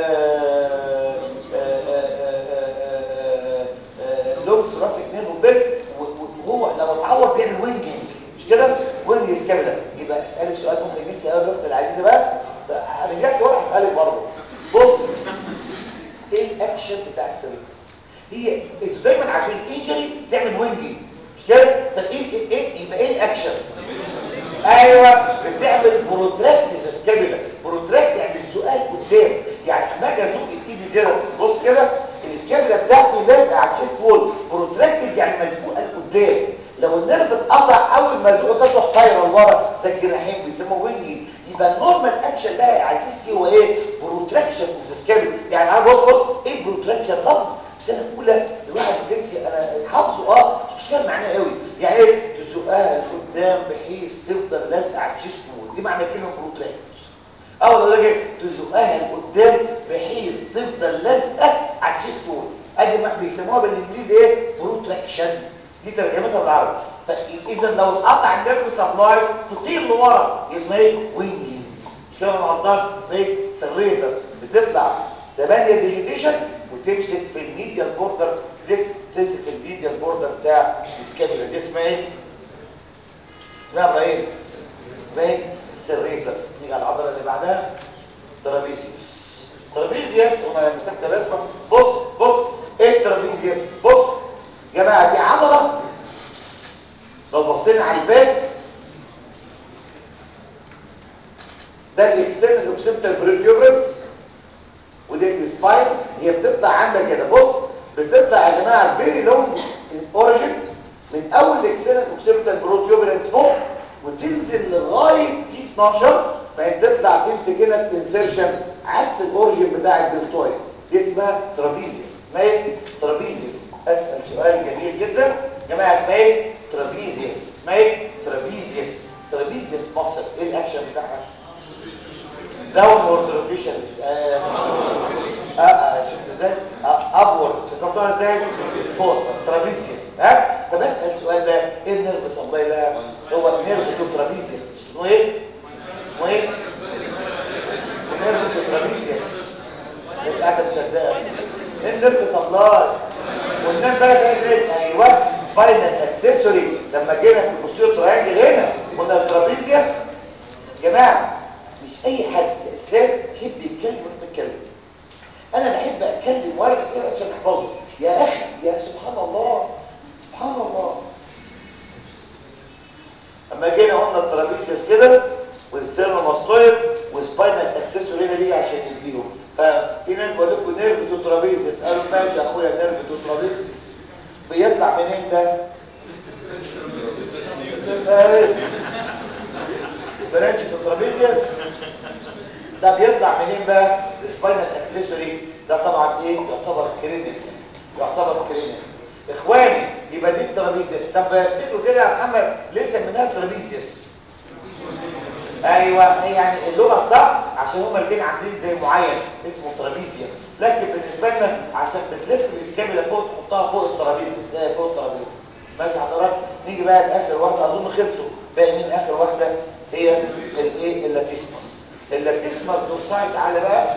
لونج ثوراسيك نيرف اوبير وهو لو اتعور بيعمل وينجنج مش كده وينج اسكابيلا يبقى اسالك سؤال مهم جدا يا الاخت العزيزه بقى رجعت ورا اسالك برضه بص ايه الاكشن بتاع السيرفس هي انتوا دايما عارفين انجري تعمل وينجنج مش كده طب ايه ايه, إيه؟ يبقى ايه الاكشن ايوه بتعمل بروتراكت سكابيلا بروتراكت يعني سؤال قدام يعني اما اجي ازق ايدي كده بص كده السكابيلا بتاعتي لازقه على الشيست وول بروتراكتد يعني مزقوقه لقدام لو النيرف اتقطع اول ما زقه تروح طايره لورا زي الجناحين بيسموه وينجي يبقى النورمال اكشن ده يا عزيزتي هو ايه بروتراكشن اوف ذا سكابيلا يعني انا بص بص ايه بروتراكشن لفظ في سنه اولى الواحد بيمشي انا حافظه اه مش فاهم معناه قوي يعني ايه تزقها لقدام بحيث تفضل لازقه على الشيست وول دي معنى كلمه بروتراكت اول ما اجي تزقها لقدام بحيث تفضل لازقه على الشيست وول ادي ما بيسموها بالانجليزي ايه بروتراكشن دي ترجمتها بالعربي فاذا لو اتقطع النيرف سبلاي تطير لورا اسمها ايه وينجينج مش كده انا غلطان اسمها ايه سريتس بتطلع 8 ديجيتيشن وتمسك في الميديال بوردر تمسك في الميديال بوردر بتاع السكابيلا دي اسمها ايه اسمها ابراهيم اسمها ايه سريتس نيجي على العضله اللي بعدها ترابيزيوس ترابيزيوس وانا مسكت الرسمه بص بص ايه الترابيزيوس بص يا جماعه دي عضله لو بصينا على الباك ده الاكسترنال اوكسيبتال بريديوبرنس ودي السباينز هي بتطلع عندك كده بص بتطلع يا جماعه فيري لونج اوريجن من اول الاكسترنال اوكسيبتال بريديوبرنس فوق وتنزل لغايه تي 12 بعد تطلع تمسك هنا الانسرشن عكس الاوريجن بتاع الدلتويد دي اسمها ترابيزيوس اسمها ايه ترابيزيوس اسال سؤال جميل جدا يا جماعه اسمها ايه ترابيزيوس اسمها ايه ترابيزيوس ترابيزيوس مصر ايه الاكشن بتاعها داونورد روتيشن اه اه شفت ازاي ابورد فكرتوها ازاي فوق ترابيزيوس ها طب اسال سؤال بقى ايه النيرف سبلاي بقى هو نيرف تو ترابيزيوس اسمه ايه اسمه ايه نيرف تو ترابيزيوس ايه قاعده مصدقه ايه النيرف سبلاي والناس بقى كانت ايوه فاينل اكسسوري لما جينا في البوستيريور تراينجل هنا قلنا الترابيزيوس يا جماعه مش اي حد اسلام يحب يتكلم وانت بتتكلم انا بحب اتكلم ورقه كده عشان احفظه يا اخي يا سبحان الله سبحان الله اما جينا قلنا الترابيزيوس كده والستيرنو ماستويد وسباينال اكسسوري هنا بيجي عشان يديهم ففي ناس بقول لكم نيرف تو ترابيزيوس قالوا ماشي يا اخويا نيرف تو ترابيزيوس بيطلع منين ده برانش تو ترابيزيوس ده بيطلع منين بقى السباينال اكسسوري ده طبعا ايه يعتبر كرينيك يعتبر كرينيك اخواني يبقى دي الترابيزيس طب افتكروا كده يا محمد ليه سميناها ترابيزيس ايوه يعني اللغه الصح عشان هما الاثنين عاملين زي معين اسمه ترابيزيا لكن بالنسبه لنا عشان بتلف الاسكابيلا فوق تحطها فوق الترابيزه ازاي فوق الترابيزه ماشي حضرتك نيجي بقى لاخر واحده اظن خلصوا باقي مين اخر واحده هي الايه اللاتيسمس اللاتيسمس دورسايت تعالى بقى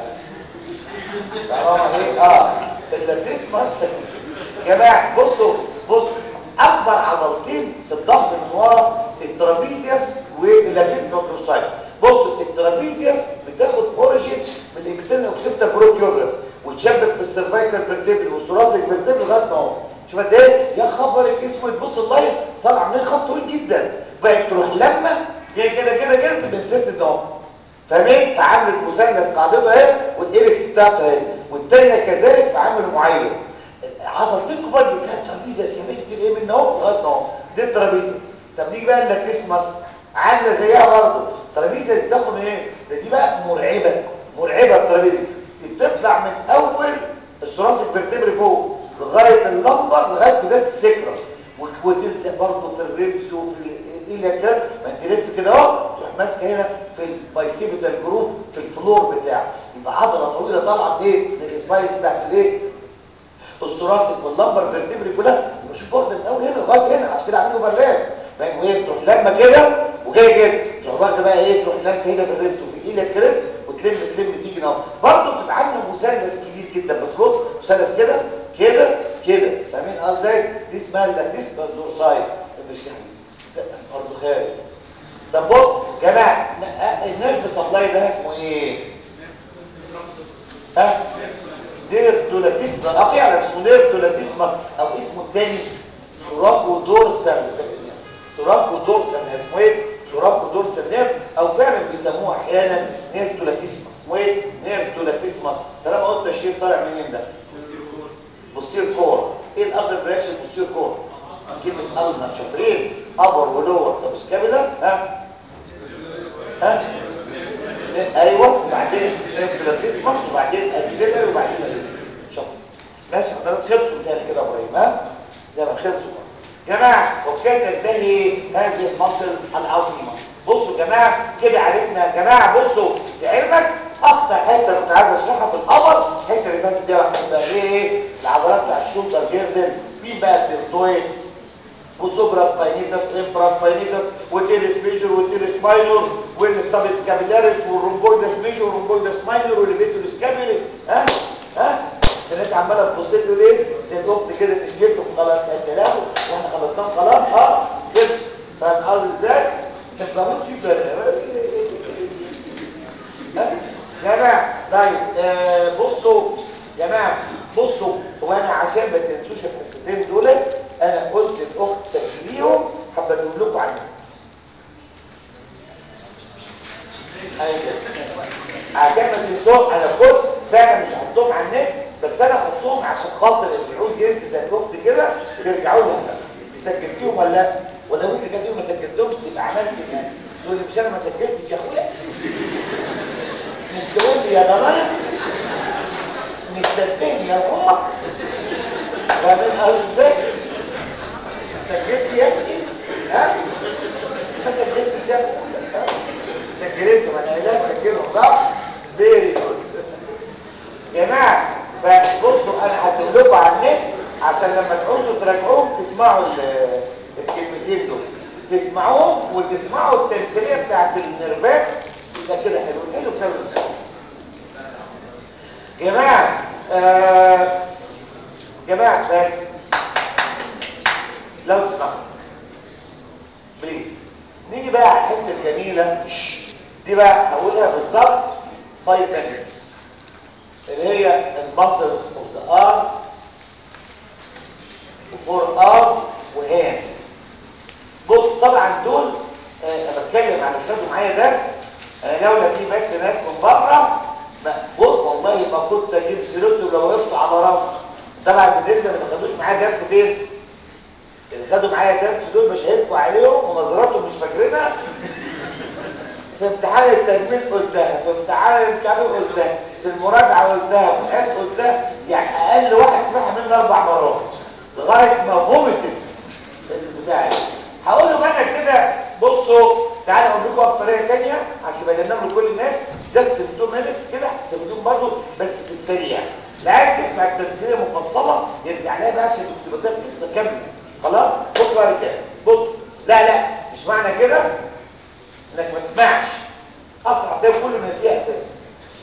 اه ايه اه اللاتيسمس يا جماعه بصوا بصوا اكبر عضلتين في الظهر من ورا الترابيزيوس واللاتيسمس دورسايت بصوا الترابيزيوس بتاخد اوريجين من الاكسل اوكسيبتا بروكيورس وتشبك في السيرفايكال فيرتيبل والثوراسيك فيرتيبل لغايه ما هو شوف قد ايه يا خبر الجسم تبص اللاين طالع من خط طويل جدا بقت تروح لما هي كده كده كده تبقى ست اهو فاهمين فعملت مثلث قاعدته اهي والايركس بتاعته اهي والثانيه كذلك في عامل معين عضلتين كبار بتلاقي الترابيزه سيبت كده ايه من اهو لغايه اهو دي الترابيزه طب نيجي بقى اللاتيسمس عامله زيها برضه الترابيزه دي بتاخد ايه ده دي بقى مرعبه مرعبه الترابيزه دي بتطلع من اول الثراسك فيرتبري فوق لغايه اللمبر لغايه بدايه السكره وتلزق برضه في الريبس وفي الايليا كده ما انت لف كده اهو تروح ماسكه هنا في البايسيبيتال جروب في الفلور بتاعه يبقى عضله طويله طالعه بايه من السبايس بتاعت الايه الثراسك واللمبر فيرتبري كلها يبقى شوف واخده من اول هنا لغايه هنا عشان كده عاملينه بلاك فاهم وهي تروح لما كده وجايه كده تروح واخده بقى ايه تروح لامسه هنا في الريبس وفي الايليا كده وتلم تلم تيجي نار برضه بتبقى عامله مثلث كبير جدا بس بص مثلث كده كده كده فاهمين قصدي دي اسمها اللاتيسمس دورساي مش يعني برضه خارج طب بص يا جماعه النيرف سبلاي ده اسمه ايه ها نيرف دولاتيسمس اه فعلا اسمه نيرف دولاتيسمس او اسمه الثاني سوراكو دورسال سوراكو دورسال اسمه ايه سوراكو دورسال نيرف او فعلا بيسموه احيانا نيرف دولاتيسمس اسمه ايه نيرف دولاتيسمس طالما قلت الشريف طالع منين ده بوستير كور ايه الابر برانش البوستير كور كلمه النا شاطرين ابر ولور سبسكابيلا ها ها ايوه وبعدين بلاتيسمس وبعدين اكسيلر وبعدين شاطر ماشي حضرتك خلصوا بتاعي كده يا ابراهيم ها زي ما خلصوا جماعه وبكده تنتهي هذه المصل العظيمه بصوا يا جماعه كده عرفنا يا جماعه بصوا لعلمك اكتر حته كنت عايز اشرحها في القبر الحته اللي فاتت دي واحده بقى ايه العضلات بتاع الشولدر جيردن مين بقى الدلتويد وسوبرا سباينيتس انفرا سباينيتس والتيرس ميجور والتيرس ماينور والسابسكابيلاريس والرومبويدس ميجور والرومبويدس ماينور والليفيتور سكابيلي ها ها الناس عماله تبص له ليه زي الاخت كده نسيته خلاص قال له واحنا خلصناه خلاص اه كده فاهم قصدي ازاي كنت بموت فيه جماعة طيب آه بصوا جماعة بصوا وانا عشان ما تنسوش الحصتين دول انا قلت الاخت سجليهم حابه اقول لكم على النت ايوه عشان ما تنسوهم انا كنت فعلا مش هحطهم على النت بس انا احطهم عشان خاطر اللي يعوز ينسى زي الاخت كده يرجعوا لهم سجلتيهم ولا لا ولو انت كان ما سجلتهمش تبقى عملت يعني تقول لي مش انا ما سجلتش يا اخويا مش تقول لي يا ضلال مش تتبهني يا امك فاهمين قصدي ازاي سجلت يا اختي ها ما سجلتش يا اخويا سجلتهم انا قايلها تسجلهم صح فيري جود يا جماعه بصوا انا هكتب لكم على النت عشان لما تعوزوا تراجعوهم تسمعوا الكلمتين دول تسمعوهم وتسمعوا التمثيليه بتاعت النرفات ده كده حلو حلو كلام جماعه آه جماعه بس لو تسمعوا بليز نيجي بقى على الحته الجميله دي بقى هقولها بالظبط 5 minutes اللي هي المصل اوف ذا ارم وفور ارم وهاند بص طبعا دول انا آه بتكلم عن اللي خدوا معايا درس انا لولا في بس ناس من بره بص والله ما كنت اجيب سيرته لو وقفت على راسي طبعا بالنسبه اللي ما خدوش معايا درس فين اللي خدوا معايا درس دول مش هيبقوا عليهم ونظراتهم مش فاكرينها في امتحان التجميل قلتها في امتحان الامتحان قلتها في المراجعه قلتها في الحس قلتها يعني اقل واحد سمعها مني اربع مرات لغايه ما فومتت البتاع ده. هقول له انا كده بصوا تعالوا اقول لكم بطريقه ثانيه عشان بجنب لكل الناس جاست 2 مينتس كده هتستخدموهم برضه بس في السريع لا عايز تسمع التمثيليه مفصله يرجع لها بقى عشان تبقى في قصه كامله خلاص بص بقى يا رجاله بص لا لا مش معنى كده انك ما تسمعش اسرع ده كله ناسيه اساسا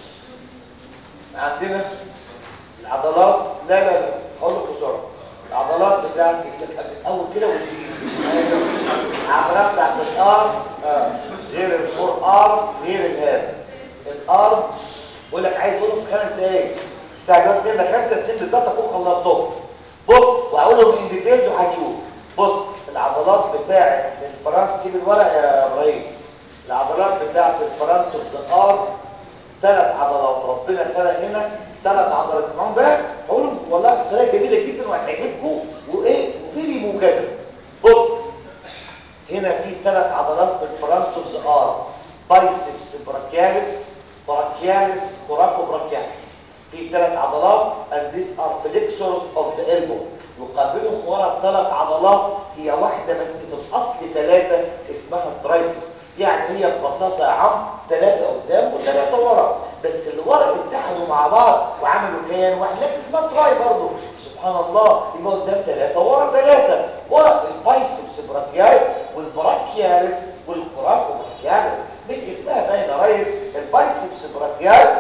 عندنا العضلات لا لا لا هقول لك بسرعه العضلات بتاعت الاول كده والجديد العضلات بتاعت الارم آه. غير الفور ارم غير الهاب الارم بقول لك عايز اقولهم في خمس دقايق استعجلت منك خمسه اتنين بالظبط اكون خلصتهم بص وهقولهم ان ديتيلز وهتشوف بص العضلات بتاعت الفرنت سيب الورق يا ابراهيم العضلات بتاعت الفرنت اوف ذا ارم ثلاث عضلات ربنا خلق هنا ثلاث عضلات اسمعهم بقى هقولهم والله بطريقه جميله جدا وهتعجبكم وايه وفي موجزه بص هنا في ثلاث عضلات في الفرونت اوف ذا ارم بايسبس براكياليس براكياليس كوراكو براكياليس في ثلاث عضلات and these are flexors of the elbow يقابلهم ورا الثلاث عضلات هي واحده بس في الاصل ثلاثه اسمها الترايسبس يعني هي ببساطه يا عم ثلاثه قدام وثلاثه ورا بس اللي ورا اتحدوا مع بعض وعملوا كيان واحد لكن اسمها تراي برضه سبحان الله يبقى قدام ثلاثه ورا ثلاثه ورا البايسبس براكيال والبراكياليس والكوراكو براكياليس من اسمها باينه ريس البايسبس براكيال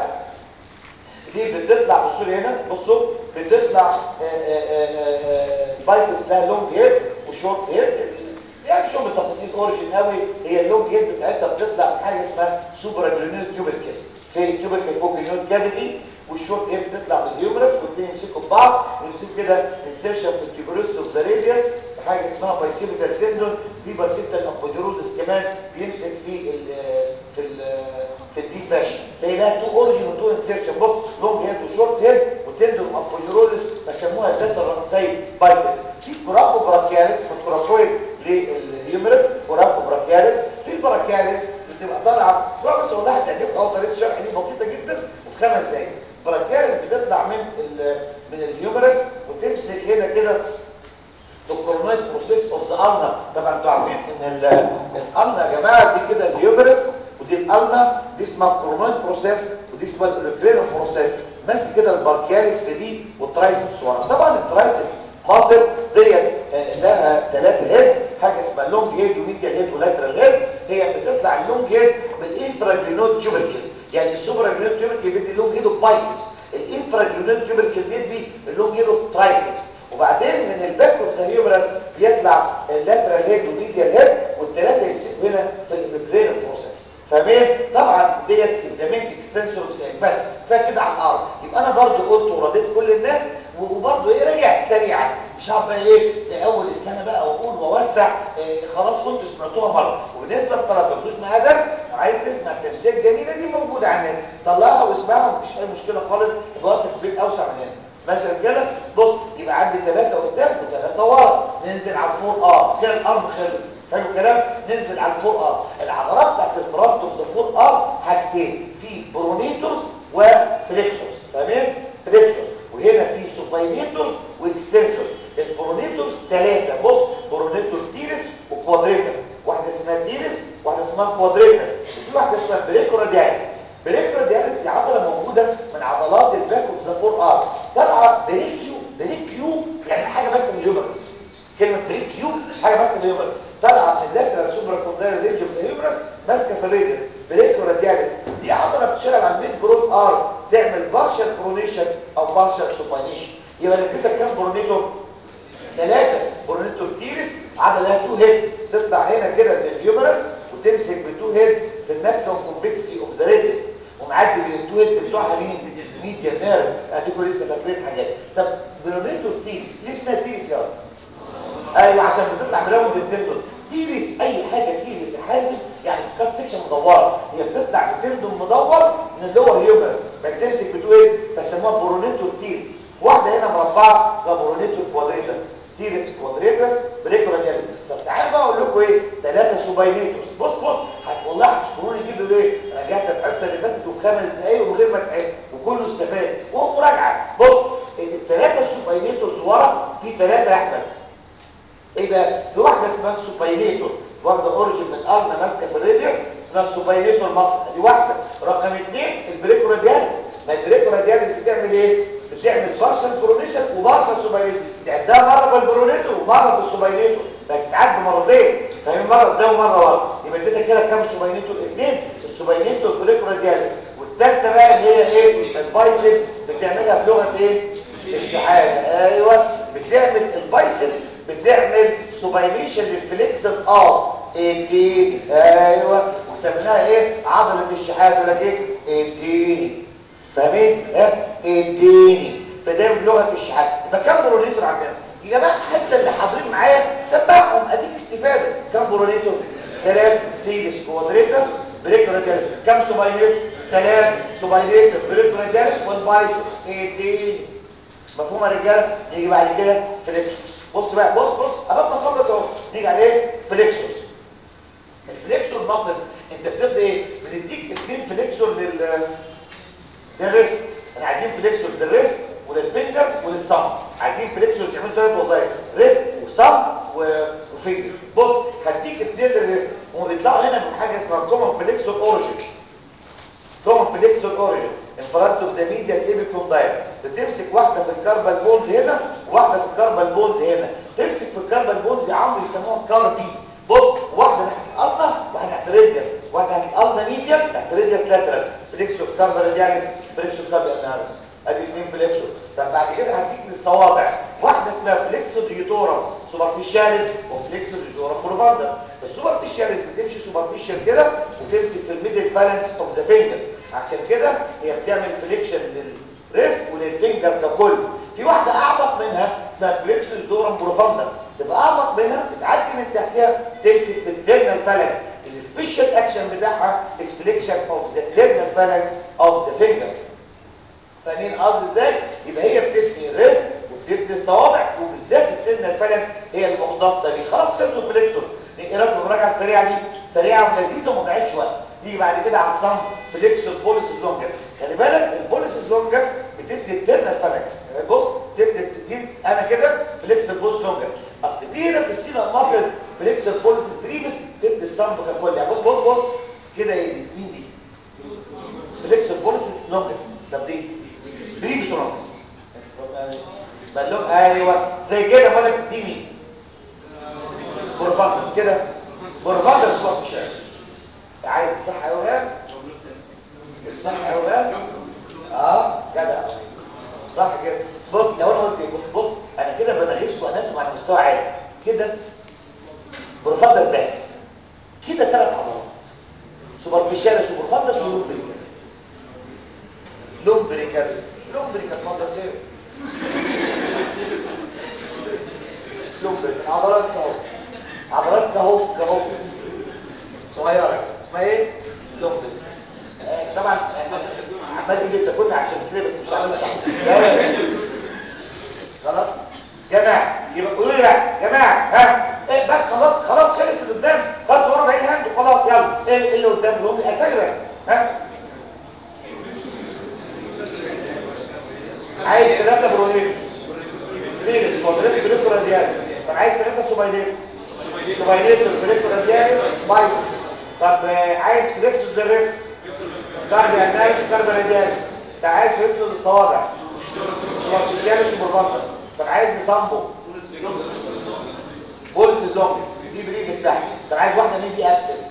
دي بتطلع بصوا لي هنا بصوا بتطلع البايسبس لها لونج هيد وشورت هيد يعني شوف التفاصيل اوريجين قوي هي اللونج هيد بتاعتها بتطلع من حاجه اسمها سوبر جرانيول تيوبركل في التيوبركل فوق النيوت كافيتي والشورت هيد بتطلع من الهيومرس والاثنين يمسكوا ببعض ويمسكوا كده انسيرشن في التيوبروست اوف ذا راديوس حاجه اسمها بايسيبيتال تندون في بايسيبيتال ابوديرودس كمان بيمسك في ال في ال في الديب فاشن تلاقي لها تو اوريجين وتو انسيرشن بص لونج هيد وشورت هيد وتندون ابوديرودس بسموها ذات الرأسين بايسيب في كوراكو براكياليس والكوراكويد للهيومرس كوراكو براكياليس في البراكياليس بتبقى طالعه اسمها بس والله هتعجبك اهو طريقه الشرح دي بسيطه جدا وفي خمس دقايق البراكياليس بتطلع من ال من الهيومرس وتمسك هنا كده في الكورونيت بروسيس اوف ذا النا طبعا انتوا عارفين ان الالنا يا جماعه دي كده الهيومرس ودي الالنا دي اسمها الكورونيت بروسيس ودي اسمها الاوريكلينو بروسيس ماسك كده الباركياليس في دي والترايسبس ورا طبعا الترايسبس ماسل ديت لها ثلاثه هيد حاجه اسمها لونج هيد وميديال هيد ولاترال هيد هي بتطلع اللونج هيد بالانفراجلينود تيوبركل يعني السوبراجلينود تيوبركل بيدي اللونج هيد وبايسبس الانفراجلينود تيوبركل بيدي اللونج هيد وترايسبس وبعدين من الباك اوف ذا هيومرس بيطلع اللاترال هيد والميديال هيد والثلاثه يمسكوا هنا في البرين بروسيس فاهمين طبعا ديت الزمان اكستنسور بس فكده على الارض يبقى انا برضو قلت ورديت كل الناس وبرضه ايه رجعت سريعا مش عارف بقى ايه زي اول السنه بقى واقول واوسع إيه خلاص كنتوا سمعتوها مره وبالنسبه للطلبه ما معاها درس عايز تسمع التمثيل الجميله دي موجوده على النت طلعها واسمعها مفيش اي مشكله خالص يبقى وقتك في البيت اوسع من هنا ماشي كده بص يبقى عندي ثلاثه قدام وثلاثه ورا ننزل على الفور ار كده الارم خلص حلو الكلام ننزل على الفور ار العضلات بتاعت الفرونت اوف ذا فور ار حاجتين في برونيتورز وفليكسورز تمام فليكسورز وهنا في سوباينيتورز واكستنسورز البرونيتورز ثلاثه بص برونيتور تيرس وكوادريتس واحده اسمها تيرس واحده اسمها كوادريتس وفي واحده اسمها بريكورادياليس بريكورادياليس دي عضله موجوده من عضلات الباك اوف ذا فور ار طالعه بريكيو بريكيو يعني حاجه ماسكه من الهيومرس كلمه بريكيو حاجه ماسكه من الهيومرس طالعه من اللاترال سوبرا كوندايل رينج اوف ذا هيومرس ماسكه في الريدس بريكورادياليس دي عضله بتشتغل على الميد جروث ار تعمل بارشال برونيشن او بارشال سوباينيشن يبقى اديتك كام برونيتور ثلاثه برونيتور تيرس عضله لها تو هيدز تطلع هنا كده من الهيومرس وتمسك بتو هيدز في الماكسيمم كومبلكسي اوف ذا ريدس ومعدي بين التو هيدز بتوعها مين ميديا نيرف اديكوا لسه فاكرين حاجات طب برونيتور تيرس ليه اسمها تيرس يا رب ايوه عشان بتطلع براوند التندون تيرس اي حاجه تيرس حازم يعني كات سيكشن مدوره هي بتطلع بتندون مدور من اللور هيومرس بتمسك بتقول ايه فسموها برونيتور تيرس واحده هنا مربعه اسمها برونيتور كوادريتس تيرس كوادريتس بريكورادياليس طب تعالوا بقى اقول لكم ايه ثلاثه سوباينيتورز بص بص والله هتشكروني جدا ليه رجعت الحصه اللي فاتت في خمس دقايق ومن غير ما تحس وكله ثلاثه يا احمد ايه بقى في واحده اسمها السوباينيتور واخده اوريجين من الارنا ماسكه في الراديوس اسمها السوباينيتور مصر دي واحده رقم اثنين البريكورادياليس ما البريكورادياليس بتعمل ايه بتعمل بارشل برونيشن وبارشل سوباينيتور تعدها مره بالبرونيتور ومره بالسوباينيتور بتتعد مرتين فاهم مره قدام ومره ورا يبقى اديتك كده كام سوباينيتور اثنين السوباينيتور والبريكورادياليس والثالثه بقى اللي هي ايه البايسبس بتعملها بلغه ايه الشحاده ايوه بتعمل البايسبس بتعمل سوبايليشن للفليكسن اه اديني ايوه وسميناها ايه عضله الشحات ولا ايه اديني فاهمين ها اديني فده بلغه الشحات يبقى كام برونيتور عندنا يا جماعه حتى اللي حاضرين معايا سمعهم اديك استفاده كام برونيتور ثلاث تيجس كوادريتس بريكوراديالس كام سوبايليت ثلاث سوبايليت بريكوراديالس والبايسبس اديني مفهوم يا رجاله نيجي بعد كده فليكسون بص بقى بص بص قربنا خلص اهو نيجي على ايه فليكسورز الفليكسور ماسل انت بتدي ايه بنديك اثنين فليكسور لل للريست احنا عايزين فليكسور للريست وللفينجر وللصم عايزين فليكسور تعملوا ثلاث وظائف ريست وصم وفينجر بص هديك اثنين للريست هم بيطلعوا هنا من حاجه اسمها كومن فليكسور اوريجين كومن فليكسور اوريجين انفرادتو ذا ميديا ايبيكوندايل بتمسك واحده في الكاربال بونز هنا وواحده في الكاربال بونز هنا تمسك في الكاربال بونز يا عمرو يسموها كاربي بص واحده ناحيه الالنا واحده ناحيه الريديوس واحده ناحيه الالنا ميديا ناحيه الريديوس لاترال فليكسور كاربال رادياليس فليكسور كاربال انارس ادي اثنين فليكسور طب بعد كده هديك للصوابع واحده اسمها فليكسور ديوتورم سوبرفيشاليس وفليكسور ديوتورم بروفاندس السوبرفيشاليس بتمشي سوبرفيشال كده وتمسك في الميدل فالانس اوف ذا فينجر عشان كده هي بتعمل فليكشن للريست وللفينجر ككل في واحده اعمق منها اسمها فليكسور ديوتورم بروفاندس تبقى اعمق منها بتعدي من تحتها تمسك في التيرنال فالانس السبيشال اكشن بتاعها is flexion of the ternal phalanx of the finger فاهمين قصدي ازاي يبقى هي بتبني الريست وبتبني الصوابع وبالذات الترنال فالانس هي المختصه بيه خلاص خلصوا الفليكسور ايه رايك في المراجعه السريعه دي سريعه ولذيذه وما ضيعتش وقت نيجي بعد كده على الصم فليكسور بوليس لونجس خلي بالك البوليس لونجس بتدي الترنال فالانكس بص تدي تدي انا كده فليكسور بوليس لونجس اصل في هنا في السينا ماسلز فليكسور بوليس بريفس تدي الصم ككل يعني بص بص بص كده ايه دي مين دي فليكسور بوليس لونجس طب دي بريفس لونجس بلوك ايوه زي كده مالك دي مين بورفاندس كده بورفاندس صوت شمس عايز الصح قوي الصح قوي اه جدع صح كده بص لو انا قلت بص بص انا كده بنغيسكم اناتوم على مستوى عالي كده بورفاندس بس كده ثلاث عضلات سوبرفيشالس وبورفاندس ولومبريكال لومبريكال لومبريكال فاندس ايه لومبريكال عضلات كهو عضلات كهو كهو صغيره اسمها ايه لومبريكال آه طبعا عمال يجي تاكلنا على التمثيليه بس مش عامل خلاص جماعه يبقى قولوا لي بقى جماعه ها إيه بس خلاص خلاص خلص اللي قدام خلاص ورا بعيد هاند وخلاص يلا ايه اللي قدام اللي هم اسامي بس ها عايز ثلاثه برونيت سيريس كوادريت بريكو راديال طب عايز ثلاثه سوبايليت سوبايليت بريكو راديال بايس طب عايز فليكسور للريست كاربي اناليس كاربي راديال طب عايز فليكسور للصوابع سوبرفيشاليس وبرفانتس طب عايز نصامبو بولس اللونجس دي بريفس تحت طب عايز واحده مين دي ابسنت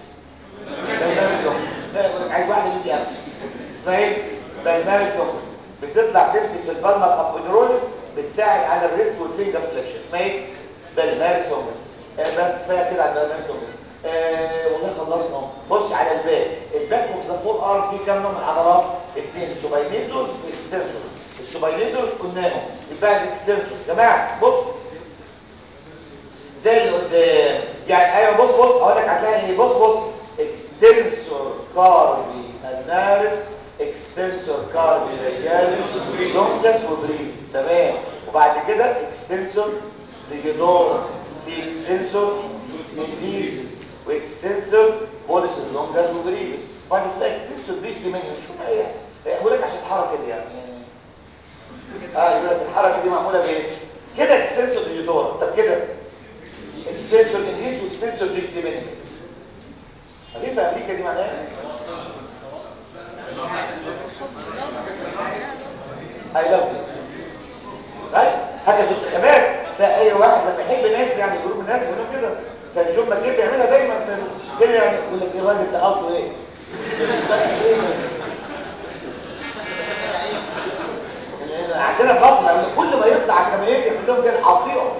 عايز واحده مين دي ابسنت اسمها ايه بالمارس لونجس بتطلع تمسك في البالمر ابودروليس بتساعد على الريست والفينجر فليكشن اسمها ايه بالمارس لونجس آه بس كفايه كده على البالمارس لونجس آه والله خلصنا اهو بص على الباك الباك اوف ذا فور ارم فيه كام نوع من العضلات اثنين سوباينيتوس واكستنسور السوباينيتوس قلناهم يبقى الاكستنسور يا جماعه بص زي اللي قدام يعني ايوه بص بص اقول لك هتلاقي ايه بص بص اكستنسور كاربي النارس اكستنسور كاربي رياليس لونجس وبريف تمام وبعد كده اكستنسور ريجيدور في اكستنسور ميديز واكستنسور بوليس لونجس وبريف بعد اسمها اكستنسور ديش دي مني شو هي اقول لك عشان الحركه دي يعني اه يقول لك الحركه دي معموله بايه كده اكستنسور ريجيدور حتى في الانتخابات تلاقي اي واحد لما يحب ناس يعني جروب الناس يقولوا كده كان جون ماجيب بيعملها دايما كده يعني يقول لك ايه الراجل ده قصده ايه عندنا في مصر لما كل ما يطلع على الجماهير يعمل لهم كده حاطيهم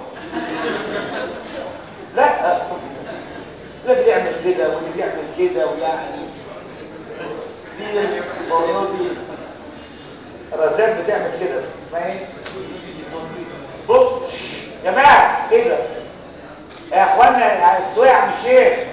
لا اللي بيعمل كده واللي بيعمل كده ويعني دي البرنامج رزان بتعمل كده اسمها ايه بص يا جماعه ايه ده يا اخوانا السواع مش ايه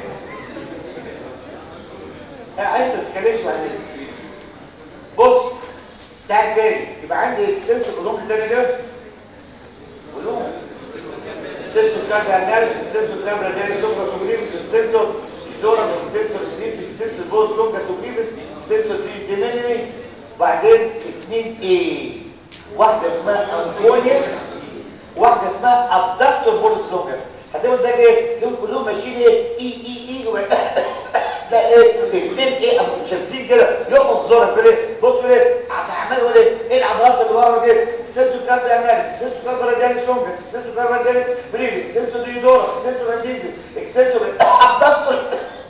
انت ما تتكلمش بعدين بص تعال تاني يبقى عندي اكسنس كلهم تاني كده كلهم اكسنس كارب اناليز اكسنس كارب اناليز لوكا سوبريم اكسنس دورا اكسنس ريليف اكسنس بوز لوكا سوبريم اكسنس دي ديميني وبعدين اثنين ايه واحده اسمها انكونيس واحده اسمها ابدكتور بولس لوكاس هتقول ده ايه دول كلهم ماشيين ايه اي اي اي لا ايه الاثنين ايه ابو شمسين كده يقف زورك كده بص ايه عشان عمال يقول ايه ايه العضلات اللي ورا دي سنسو كارب اناليس سنسو كارب رادياليس لونجس سنسو كارب رادياليس بريفي سنسو ديودورا سنسو راديزي اكسنسو ابدكتور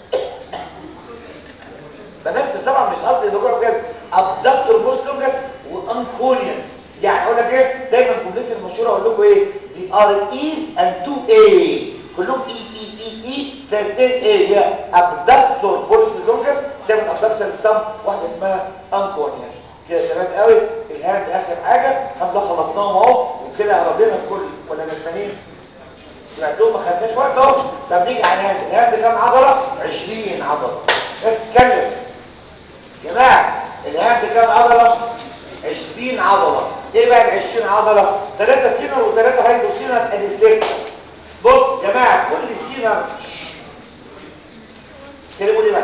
بس طبعا مش قصدي اللي بجد ابدكتور بوست لونجس وانكونيوس يعني اقول لك ايه دايما جملتي المشهوره اقول لكم ايه زي ار ايز اند تو اي كلهم اي اي اي اي تلاقي اثنين ايه هي ابدكتور بولس لونجس تعمل ابدكشن السم واحده اسمها انكونيوس كده تمام قوي الهاند اخر حاجه الحمد لله خلصناهم اهو وكده قربنا الكل ولا ندمانين سمعتوهم ما خدناش وقت اهو طب نيجي على الهاند الهاند كام عضله 20 عضله اتكلم يا جماعه الهاند كام عضله 20 عضله ايه بقى ال 20 عضله 3 سينر و3 هايبو سينر ادي 6 بص يا جماعه كل سينر كلموا لي بقى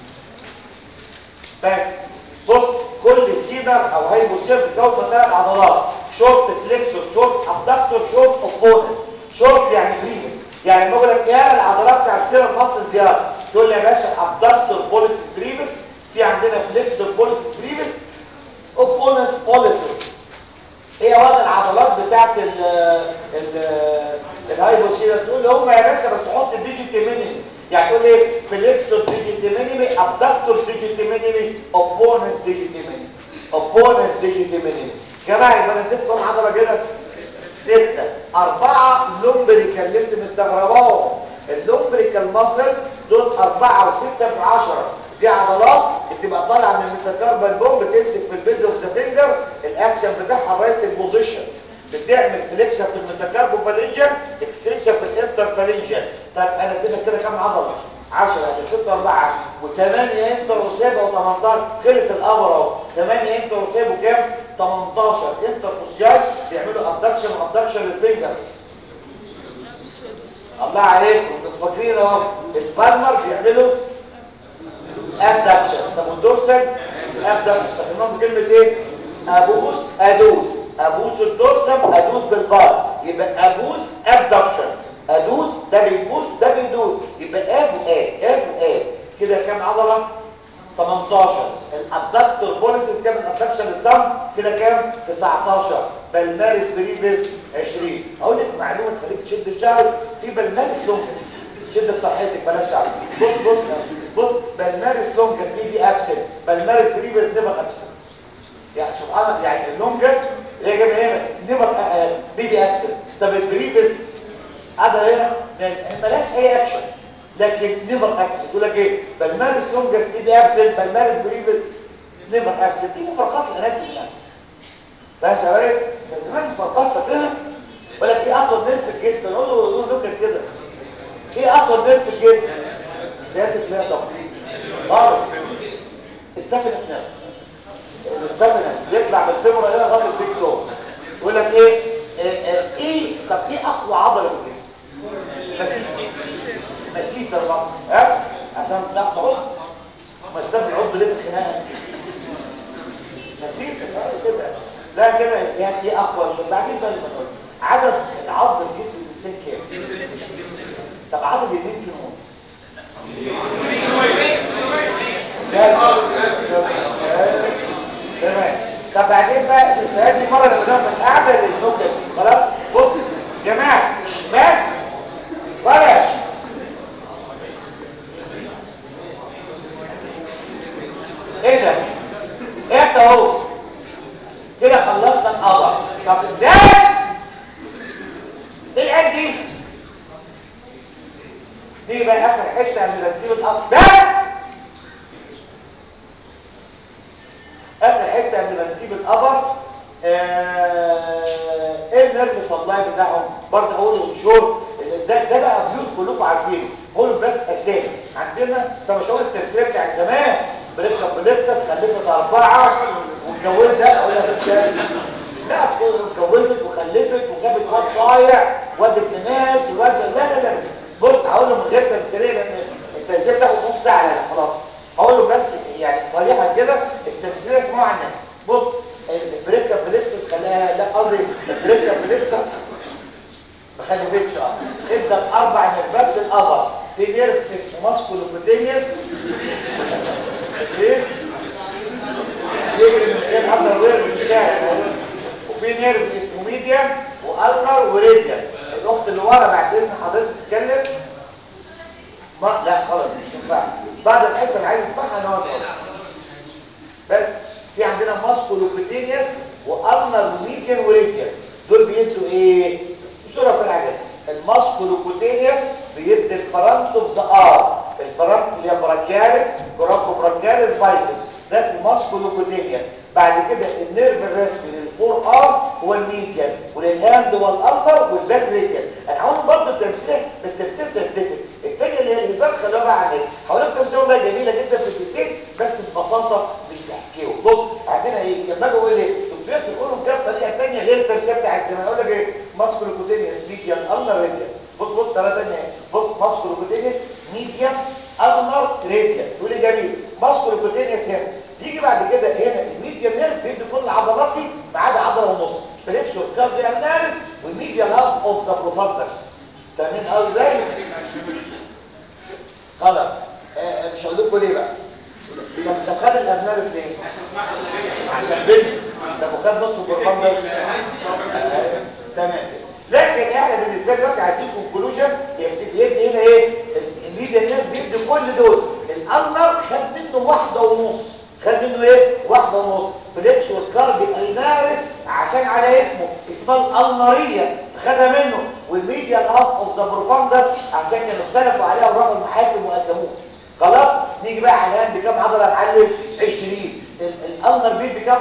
بس بص كل سينر او هايبو سينر بتتكون من ثلاث عضلات شورت فليكسور شورت ابدكتور شورت اوبوننت شورت يعني بريفس يعني بقول لك ايه العضلات بتاع السينر مصر زياده تقول لي يا باشا ابدكتور بوليس بريفس في عندنا فليكسور بوليس بريفس اوبوننس بوليسز ايه وضع العضلات بتاعت ال ال الهايبوسيلر تقول لي هم يا باشا بس تحط ديجيتي مينيمي يعني تقول ايه فليكسور ديجيتي مينيمي ابدكتور ديجيتي مينيمي اوبوننس ديجيتي مينيمي اوبوننس ديجيتي مينيمي جماعه يبقى انا اديت كام عضله كده ستة أربعة لومبريكال اللي انت مستغرباهم اللومبريكال ماسل دول أربعة وستة من عشرة دي عضلات بتبقى طالعه من الميتاكاربال بوم بتمسك في البيز اوف ذا فينجر الاكشن بتاعها رايت البوزيشن بتعمل فليكشن في الميتاكاربو فالنجن اكستنشن في الانتر فالنجن طب انا اديتك كده كام عضله 10 يعني 6 4 و8 انتر وسابه و18 خلص الامر اهو 8 انتر وسابه كام 18 انتر بوسياج بيعملوا ابدكشن وابدكشن للفينجرز الله عليكم انتوا فاكرين اهو البالمر بيعملوا ابدكشن طب والدورسال ابدكشن استخدمناهم بكلمه ايه ابوس ادوس ابوس الدورسال ادوس بالبار يبقى ابوس ابدكشن ادوس ده بيبوس ده بيدوس يبقى اب واب اب واب كده كام عضله 18 الابدكتور بوليس بتعمل ابدكشن للصم كده كام 19 بالمارس بريفيس 20 اقول لك معلومه تخليك تشد الشعر في بالمارس لونجس شد في طرحتك بلاش شعر بص بص بص بالمارس لونجس دي دي ابسنت بالمارس بريفيس نيفر ابسنت يعني سبحان الله يعني اللونجس هي جايه من هنا نيفر بيبي ابسنت طب البريفيس هذا هنا ملاش اي اكشن لكن نيفر ابسنت يقول لك ايه بالمارس لونجس بيبي ابسنت بالمارس بريفيس نيفر ابسنت دي مفارقات الاناتومي يعني فاهم يا ريس كان زمان مفارقات فاكرها يقول لك ايه اطول نيرف في الجسم نقول له نقول لوكاس كده ايه اطول نيرف في الجسم زياده لا طب غلط السفنس نيرف السفنس بيطلع بالفيمورا هنا لغايه البيك فلو يقول لك ايه ايه, إيه طب ايه اقوى عضله في الجسم مسيتر مسيتر المصري ها عشان تاخد عضو ما استنى العضو ليه في الخناقه مسيتر اه كده لا كده يعني ايه اقوى بعدين بقى المنور عدد العظم في جسم الانسان كام طب عدد اليمين في النص تمام طب بعدين بقى هذه مره لما نعمل قاعده للنكت خلاص بص حته من بنسيب الارض بس اخر حته من بنسيب القبر ايه النيرف سبلاي بتاعهم برضه هقول انشور ده ده بقى بيوت كلكم عارفينه هقول بس اسامي عندنا طب مش هقول التمثيليه بتاع زمان بريكا بليكسس خلفت اربعه واتجوزت اقول لك بس لا اصل اتجوزت وخلفت وجابت واد ضايع واد ابن ناس وواد لا لا لا بص هقول له من غير تمثيليه لان التمثيليه بتاخد نص ساعه لا خلاص هقول له بس يعني صريحا كده التمثيليه اسمها عن الناس بص البريكا بليكسس خلاها لا قصدي البريكا بليكسس ما خلفتش اه ادى اربع نرفات للقبر في نيرف اسمه ماسكولوبوتينيوس ايه يجري من غير حمل الوير في الشارع وفي نيرف اسمه ميديان والنر وريديان الاخت اللي ورا بعد اذن حضرتك تتكلم ما لا خلاص مش ينفع بعد الحصه اللي عايز اسمعها نقعد بس في عندنا ماسكولوبوتينيوس والنر وميديان وريديان دول بيدوا ايه بسرعه العجل الماسكولوبوتينيوس بيدي الفرنت اوف ذا ار الفرنت اللي هي براكياليس كوراكو براكياليس بايسب ده اسمه ماسكولوبوتينيوس بعد كده النيرف الرسمي للفور ار هو الميديان وللهاند هو الالتر والباك ريديان انا هقول برضه تمثيل بس تمثيل سيرتيفيك الثانيه اللي هي الهزار خلوها بقى على هقول لك تمثيل والله جميله جدا في الدقيقتين بس ببساطه مش بحكيهم بص عندنا ايه لما اجي اقول ايه الدكتور يقولوا كده بطريقه ثانيه غير التمثيل بتاعت زمان اقول لك ايه ماسكولوبوتينيوس ميديان التر ريديان بص بص ثلاثه ثانيه بص ماسكولوبوتينيوس ميديان التر ريديان تقول لي جميل ماسكولوبوتينيوس هنا يجي بعد كده هنا الميديان نيرف بيدي كل العضلات دي ما عدا عضله ونص فليكس والكارديالناريس والميديان هاف اوف ذا بروفاندرز فاهمين قوي ازاي خلاص آه مش هقول لكم ليه بقى طب طب خد الارناريس ليه عشان بنت طب وخد نص البروفاندرز آه تمام لكن احنا بالنسبه لي دلوقتي عايزين كونكلوجن بيدي هنا ايه الميديان نيرف بيدي كل دول الالنر خد منه واحده ونص خد منه ايه واحده ونص فليكس وسكاربي النارس عشان على اسمه اسمها الالنريه خدها منه والميديا الاف اوف ذا بروفاندر عشان كانوا اختلفوا عليها وراحوا المحاكم وقسموها خلاص نيجي بقى على الهاند بكام عضله يا معلم 20 الالنر بيد بكام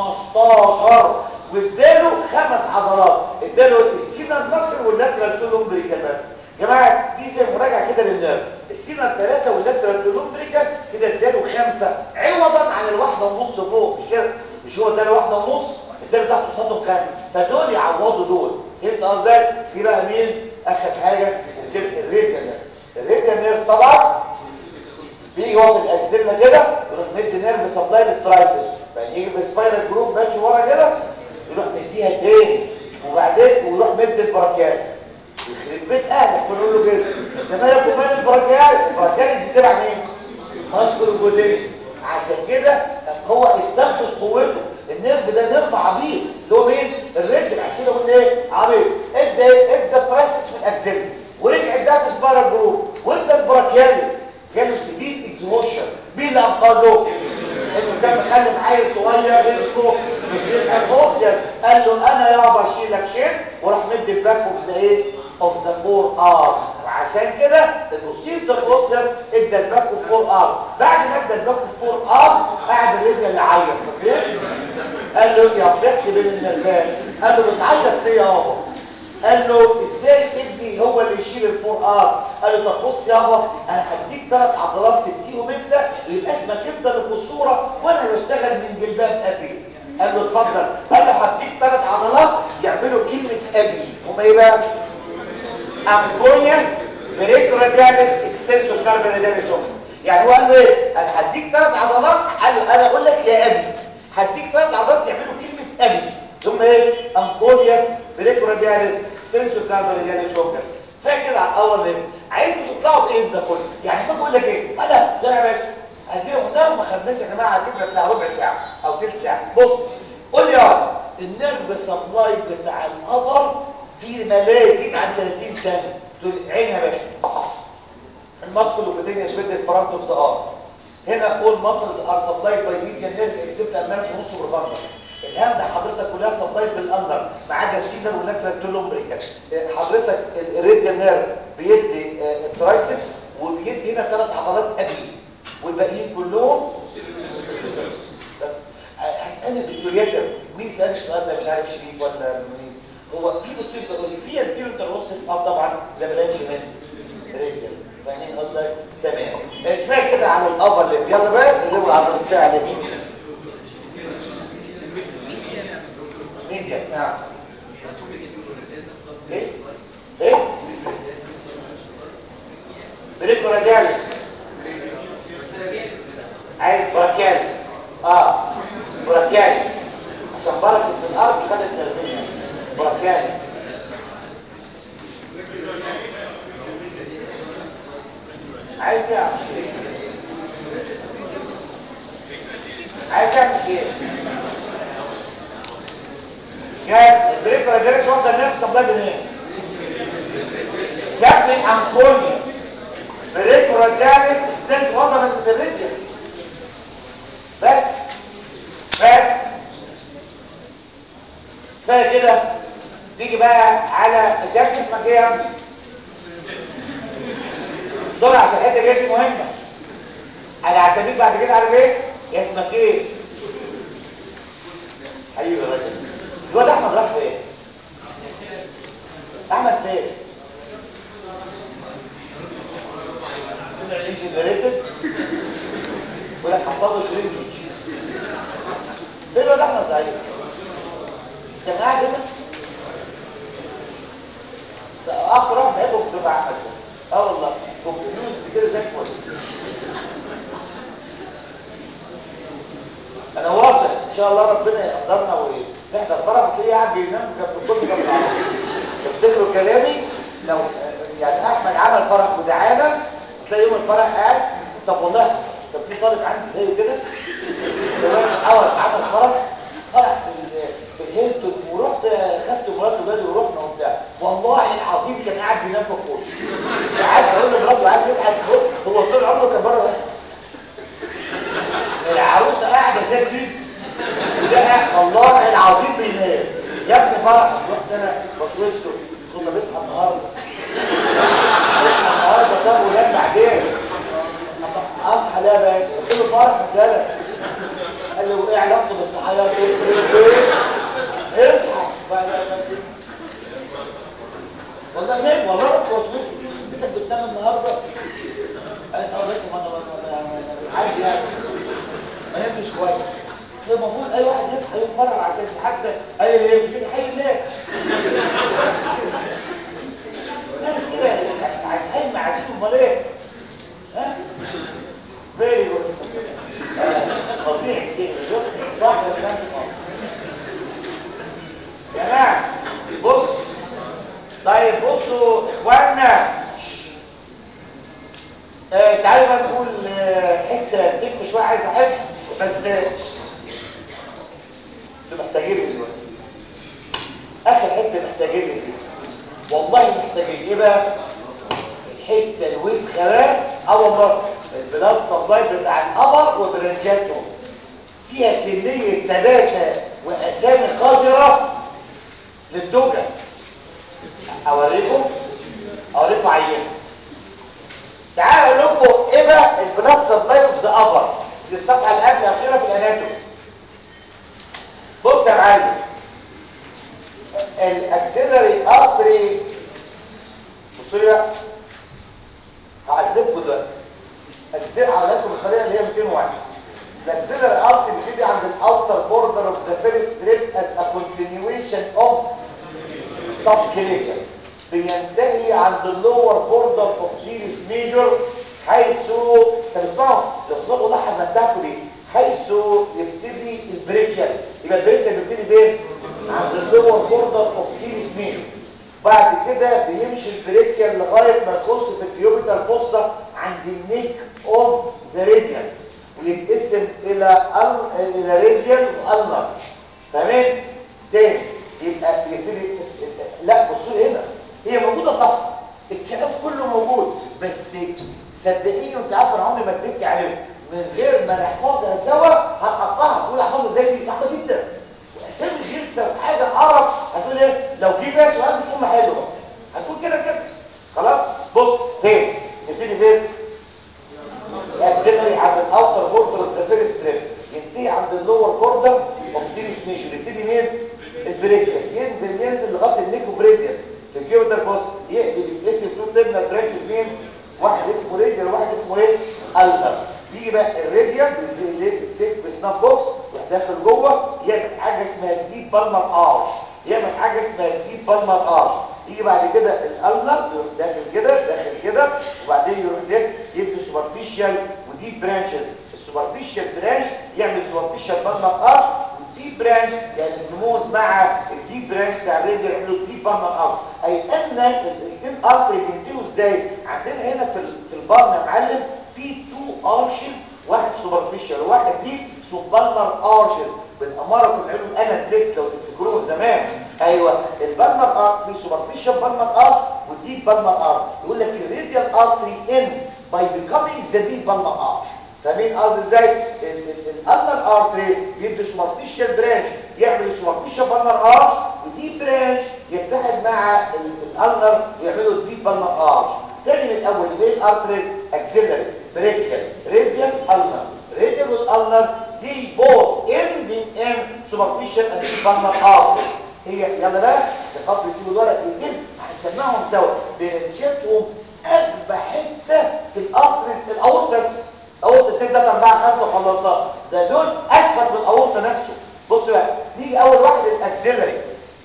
15 واداله خمس عضلات اداله السينا النصر واللاترال تولومبريكال بس يا جماعه دي زي مراجعه كده للنيرف السينا الثلاثه واللاترال تولومبريكال كده اداله خمسه عوضا عن الواحده ونص فوق مش كده مش هو اداله واحده ونص اداله تحت قصادهم خمسه فدول يعوضوا دول فهمت قصدي دي بقى مين اخر حاجه الريديا نيرف الريديا نيرف طبعا بيجي هو في الاكسلنا كده يروح مدي نيرف سبلاي للترايسب بعدين يجي في سبايرال جروب ماشي ورا كده يروح مديها تاني وبعدين ويروح مدي البراكيات يخرب بيت اهلك بنقول له كده انت مالك ومال البراكيات البراكيات دي تبع مين ماسكول الجودين عشان كده هو استنفذ قوته النيرف ده نيرف عبيط اللي هو مين الرجل عشان كده قلنا ايه عبيط ادى ادى الترايسس في الاكسل ورجع اداها في سبايرال جروب وادى البراكياليس جاله سديد اكزوشن مين اللي انقذه انه كان مخلي عيل صغير اسمه الفوسيس قال له انا يابا اشيلك شيل وراح مدي الباك اوف ذا ايه اوف ذا فور ار وعشان كده البوستير ذا فوسيس ادى الباك اوف فور ار بعد ما ادى الباك اوف فور ار قعد الرجل يعيط فاهم قال له يا ضحك بين النرفات قال له بتعيط ليه يابا قال له ازاي ابني هو اللي يشيل الفور ار قال له طب بص يابا انا هديك ثلاث عضلات تديهم انت ويبقى اسمك انت اللي في الصوره وانا بشتغل من جلباب ابي قال له اتفضل قال له هديك ثلاث عضلات يعملوا كلمه ابي هم ايه بقى امبونياس بريكورادياليس اكسنسو كاربونادياليس يعني هو قال له ايه انا هديك ثلاث عضلات قال له انا اقول لك يا ابي هديك ثلاث عضلات يعملوا كلمه ابي ثم ايه امبونياس بريكورادياليس سنسو كاربونادياليس اوكس فاكر على الاول ليه عايزكم تطلعوا بايه ده كله يعني ما بقول لك ايه انا لا يا باشا هدينا قلنا ما خدناش يا جماعه كده بتاع ربع ساعه او ثلث ساعه بص قول لي يا النيرف سبلاي بتاع القبر في ما لا يزيد عن 30 سنه تقول عين يا باشا الماسكل وبدين يثبت الفرنت اوف ذا ار هنا all muscles are supplied by median nerves except النيرف ونص بروفاندر الهام ده حضرتك كلها سبلايد بالاندر ما عدا السينر واللاترال تولومبريكال حضرتك الريديال نيرف بيدي الترايسبس وبيدي هنا ثلاث عضلات ابي والباقيين كلهم هتسالني بالكورياسم مين سال السؤال ده مش عارف شريف ولا مين هو في بصير في الفيرو انتروسس اه طبعا ده بلاش من ريديال فاهمين قصدك تمام كفايه كده على الابر ليب يلا بقى نزود عضله الفعل مين مين يا نعم ايه ايه بريكو رادياليس عايز براكياليس اه براكياليس عشان بركة في الارض خدت تربية براكياليس عايز يعمل شيء عايز يعمل شيء جاهز البريكو رادياليس واخده النفس سبلاي منين كابتن انكونيوس بريكو رادياليس السنت واخده من الريديال بس بس كفايه كده نيجي بقى على الجاب اسمك ايه يا ابني بسرعه عشان الحته دي مهمه انا هسميك بعد كده عارف ايه اسمك ايه حبيبي يا باشا الواد احمد راح فين احمد فين طلع ايش الريتد ولا حصل له شرينج فين الواد احمد سعيد كان قاعد هنا ده اكتر واحد بحبه في الدفعه احمد ده اه والله كومبيوتر كده زي الفل انا واثق ان شاء الله ربنا يقدرنا ونحضر فرح تلاقيه قاعد بينام كان في الكرسي جنب العربيه تفتكروا كلامي لو يعني احمد عمل فرح ودعانا تلاقي يوم الفرح قاعد طب والله كان في طالب عندي زيه كده كمان اول عمل فرح فرح في في الهيلتون ورحت خدت مراته وجالي ورحنا وبتاع والله العظيم كان قاعد بينام في الكرسي قاعد بقول لمراته قاعد يضحك بص هو طول عمره كان بره العروسه قاعده ساكت لا والله العظيم بينام يا ابني فرح رحت انا بصوصته كنا بصحى النهارده بصحى النهارده طب ولاد بعدين اصحى لا يا باشا قلت له فرح رجاله قال له ايه علاقته بالصحيان ايه اصحى والله نام والله رحت وصلت بيتك بتنام النهارده قالت اه بس ما انا عادي يعني ما نمتش كويس المفروض اي واحد يصحى يقرر عشان حتى قال لي ايه مش حي الناس ناس كده هتحل معازيم امال ايه ها فيري جود فظيع الشيء صح ولا لا يا جماعه بص طيب بصوا اخواننا آه تعالوا بقى نقول آه حته دقيقه شويه عايز حفظ بس انتوا محتاجين دلوقتي اخر حته محتاجين فيها والله محتاجين ايه بقى الحته الوسخه بقى اه والله البلاد سبلاي بتاع القمر وبرنجاته فيها كميه ثباته واسامي قذره للدوجه اوريكم اوريكم عينه تعالوا اقول لكم ايه بقى البلاد سبلاي اوف ذا ابر دي الصفحه اللي قبل الاخيره في الاناتومي بص يا معلم الاكسلري ارتري بصوا لي بقى هعذبكم دلوقتي اجزاء هقولكم بالطريقه اللي هي 201 الاكسلري ارتري بتيجي عند الاوتر بوردر اوف ذا فيرست تريب از ا كونتينيويشن اوف سب كلينيكال بينتهي عند اللور بوردر اوف جيريس ميجور حيث طب اسمعوا لو سمعتوا لاحظ بتاعكم ليه حيث يبتدي البريكيال يبقى البريكيال بيبتدي فين عند اللور بوردر اوف جيريس ميجور بعد كده بيمشي البريكيال لغايه ما يخش في الكيوبيتال فوسا عند النيك اوف ذا راديوس ويتقسم الى ال الى راديال والنر تمام تاني يبقى يبتدي لا بصوا لي هنا هي موجوده صح الكلام كله موجود بس صدقيني وانت عارفه انا عمري ما اديتك عليه من غير ما نحفظها سوا هتقطعها تقول احفظها زي دي صعبه جدا واسامي غلسه وحاجه قرف هتقول ايه لو جه بقى سؤال مش هم حلو بقى هتقول كده كده خلاص بص فين نبتدي فين بالمر ارش يجي بعد كده الالنر يروح داخل كده داخل كده وبعدين يروح لك يدي سوبرفيشال وديب برانشز السوبرفيشال برانش يعمل سوبرفيشال بالمر ارش والديب برانش يعني السموز مع الديب برانش بتاع الراديال يعملوا ديب بالمر ارش اي ان الاثنين ارتري بينتهوا ازاي عندنا هنا في ال- في البطن يا معلم في تو ارشز واحد سوبرفيشال وواحد ديب اسمه بالمر ارشز بالاماره في العلوم انا ديس لو تفتكروه زمان ايوه البالمر ارت في سوبرفيشال بالمر ارت والديب بالمر ارت يقول لك الراديال ارتري ان باي becoming ذا ديب بالمر ارت فاهمين قصدي ازاي الالنر ارتري بيدي سوبرفيشال برانش يعمل سوبرفيشال بالمر ارت وديب برانش يتحد مع الالنر ويعملوا الديب بالمر ارت تاني من الاول ايه الارتريز اكسيلري بريكال راديال النر راديال والالنر زي بوث ending in superficial and deep palmar artery هي يلا بقى عشان خاطر تسيبوا الورق يتم هنسمعهم سوا بنشيلهم اغبى حته في الارتريز الاورتس اورتس 2 3 4 5 خلصناها ده دول اسفل من الاورتا نفسه بص بقى نيجي اول واحد الاكسيلري